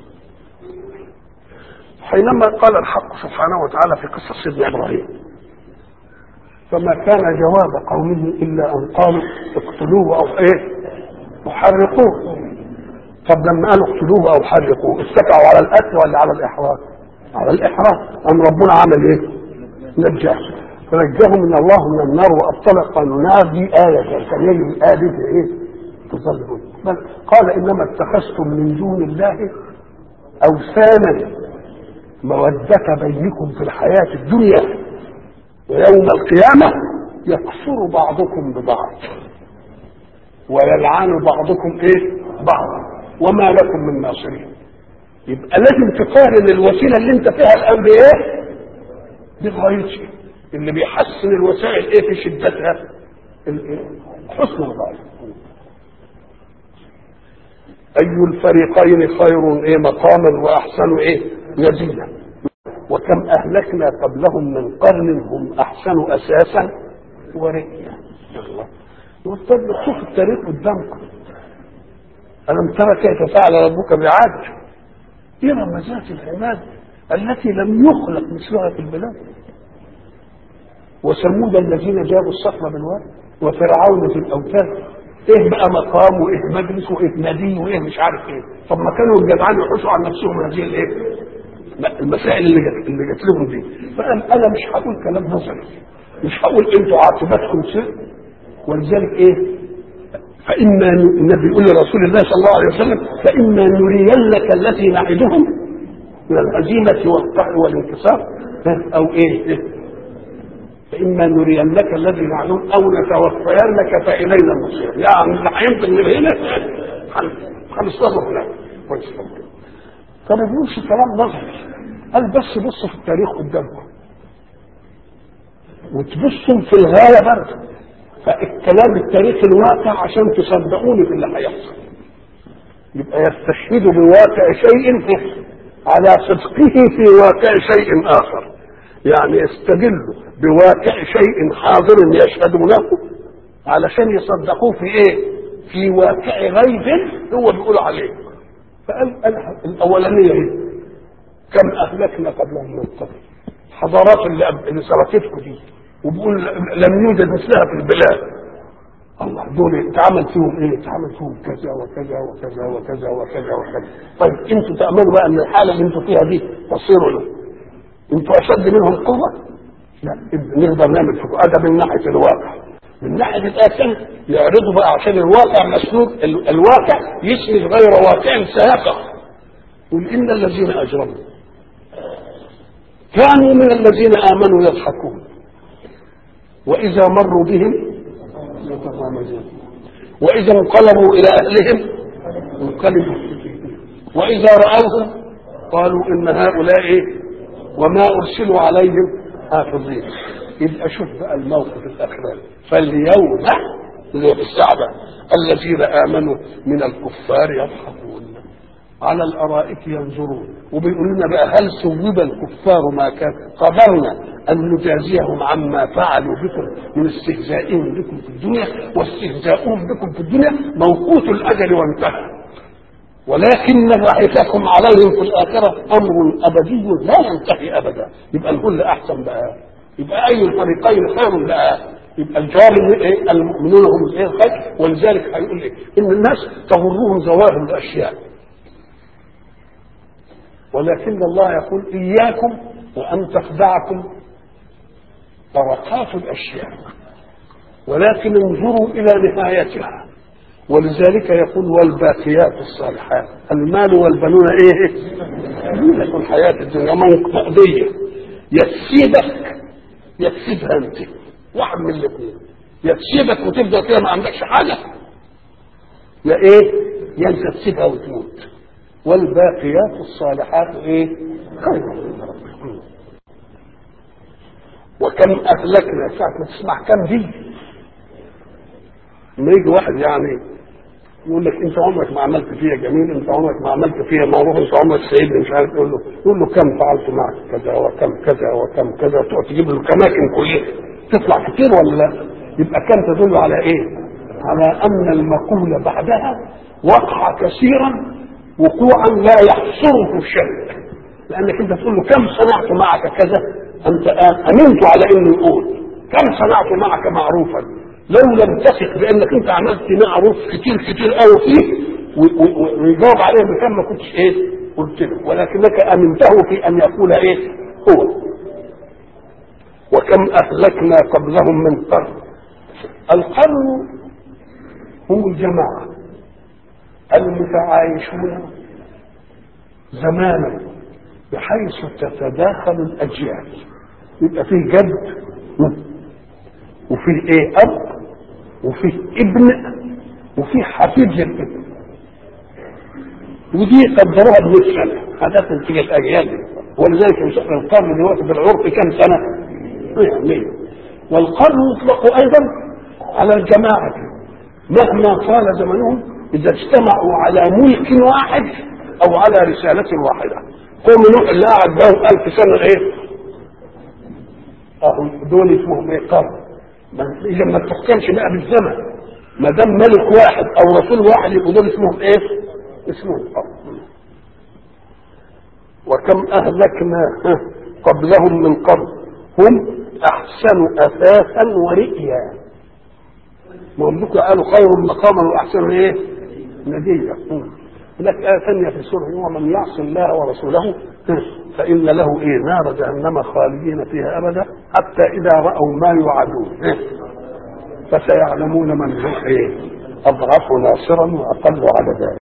S1: حينما قال الحق سبحانه وتعالى في قصه سيدنا ابراهيم فما كان جواب قومه الا ان قالوا اقتلوه او ايه؟ وحرقوه طب لما قالوا اقتلوه او حرقوه اتكلوا على القتل ولا على الاحراق؟ على الاحراق قام ربنا عمل ايه؟ نجاه فنجاه من الله من النار وابطل قانونها دي آية كان يجب الآية دي في ايه؟ تظلمون بل قال انما اتخذتم من دون الله اوثانا مودة بينكم في الحياة الدنيا ويوم القيامة يكفر بعضكم ببعض ويلعن بعضكم ايه؟ بعض وما لكم من ناصرين يبقى لازم تقارن الوسيلة اللي انت فيها الان بايه؟ بغايتها اللي بيحسن الوسائل ايه في شدتها؟ حسن الغاية أي الفريقين خير إيه مقاما وأحسن إيه نزيلا وكم أهلكنا قبلهم من قرن هم أحسن أساسا ورئيا والطب شوف التاريخ قدامكم ألم ترى كيف فعل ربك بعاد إرم ذات العماد التي لم يخلق مثلها في البلاد وثمود الذين جابوا الصخر بالواد وفرعون في الأوتاد ايه بقى مقام وايه مجلس وايه نادي وايه مش عارف ايه طب ما كانوا الجدعان يحوشوا عن نفسهم هذه الايه المسائل اللي جت اللي جت لهم دي فانا انا مش هقول كلام نظري مش هقول انتوا عاقبتكم سوء ولذلك ايه فإما النبي يقول لرسول الله صلى الله عليه وسلم فإما نرينك التي نعدهم من الهزيمة والقهر والانكسار أو إيه فإما نرينك الذي نعلم أو نتوفينك فإلينا المصير يعني اللي هينزل من هنا هنصطدم هناك كويس فما بيقولش كلام نظري قال بس بصوا في التاريخ قدامكم وتبصوا في الغاية برضه فالكلام التاريخي الواقع عشان تصدقوني في اللي هيحصل يبقى يستشهد بواقع شيء على صدقه في واقع شيء آخر يعني يستدل بواقع شيء حاضر يشهدونه علشان يصدقوه في ايه في واقع غيب هو بيقول عليه فقال الاولانيه هي كم اهلكنا قبلهم من القرن الحضارات اللي, اللي سبقتكم دي وبيقول لم يوجد مثلها في البلاد الله دول اتعمل فيهم ايه؟ اتعمل فيهم كذا وكذا وكذا وكذا وكذا وكذا طيب انتوا تاملوا بقى ان الحاله اللي انتوا فيها دي تصير له انتوا اشد منهم قوه؟ لا نقدر نعمل فيكم هذا من ناحيه الواقع من ناحيه الاخر يعرضوا بقى عشان الواقع مسلوب الواقع يسند غير واقع سيقع قل ان الذين اجرموا كانوا من الذين امنوا يضحكون واذا مروا بهم يتغامزون واذا انقلبوا الى اهلهم انقلبوا واذا راوهم قالوا ان هؤلاء وما ارسلوا عليهم حافظين يبقى شوف بقى الموقف الاخراني فاليوم اللي في السعده الذين امنوا من الكفار يضحكون على الارائك ينظرون وبيقول لنا بقى هل ثوب الكفار ما كان قدرنا ان نجازيهم عما فعلوا بكم من استهزائهم بكم في الدنيا واستهزاؤهم بكم في الدنيا موقوت الاجل وانتهى ولكن ضحككم عليهم في الآخرة أمر أبدي لا ينتهي أبدا يبقى الكل أحسن بقى يبقى أي الفريقين خير بقى يبقى الجواب المؤمنون هم الايه الخير ولذلك هيقول لك ان الناس تغرهم ظواهر الاشياء ولكن الله يقول اياكم وان تخدعكم طرقات الاشياء ولكن انظروا الى نهايتها ولذلك يقول والباقيات الصالحات المال والبنون ايه زينة الحياة الدنيا مقضية يكسبك يكسبها انت واحد من الاثنين يكسبك وتفضل كده ما عندكش حاجة يا ايه يا انت تسيبها وتموت والباقيات الصالحات ايه خير وكم اهلكنا ساعة ما تسمع كم دي لما يجي واحد يعني يقول لك انت عمرك ما عملت فيها جميل انت عمرك ما عملت فيها معروف انت عمرك سيدني مش عارف يقول له يقول له كم فعلت معك كذا وكم كذا وكم كذا تقعد تجيب له الاماكن كلها تطلع كتير ولا لا؟ يبقى كم تدل على ايه؟ على ان المقولة بعدها وقع كثيرا وقوعا لا يحصره شيء لانك انت تقول له كم صنعت معك كذا انت امنت على انه يقول كم صنعت معك معروفا لو لم تثق بانك انت عملت معروف كتير كتير قوي فيه ويجاوب عليه بكم ما كنتش ايه قلت له ولكنك امنته في ان يقول ايه هو وكم اهلكنا قبلهم من قرن القرن هم الجماعه المتعايشون زمانا بحيث تتداخل الاجيال يبقى فيه جد وفيه ايه اب وفيه ابن وفيه حفيد للابن ودي قدروها ب 100 سنه عادة تيجي الاجيال دي ولذلك القرن دلوقتي بالعرف كم سنه؟ 100 والقرن يطلق ايضا على الجماعه مهما طال زمنهم اذا اجتمعوا على ملك واحد او على رساله واحده قوم نوح اللي قعد بهم ألف سنه ايه؟ اهو دول اسمهم ايه قرن اذا ما تحكمش بقى بالزمن ما دام ملك واحد او رسول واحد يبقوا دول اسمهم ايه؟ اسمهم قرن وكم اهلكنا قبلهم من قرن هم احسن اثاثا ورئيا وهم قالوا خير مقاما واحسن ايه؟ نديا هناك آية ثانية في السورة ومن يعص الله ورسوله فإن له إيه نار جهنم خالدين فيها أبدا حتى إذا رأوا ما يوعدون فسيعلمون من هو ايه اضعف ناصرا واقل عددا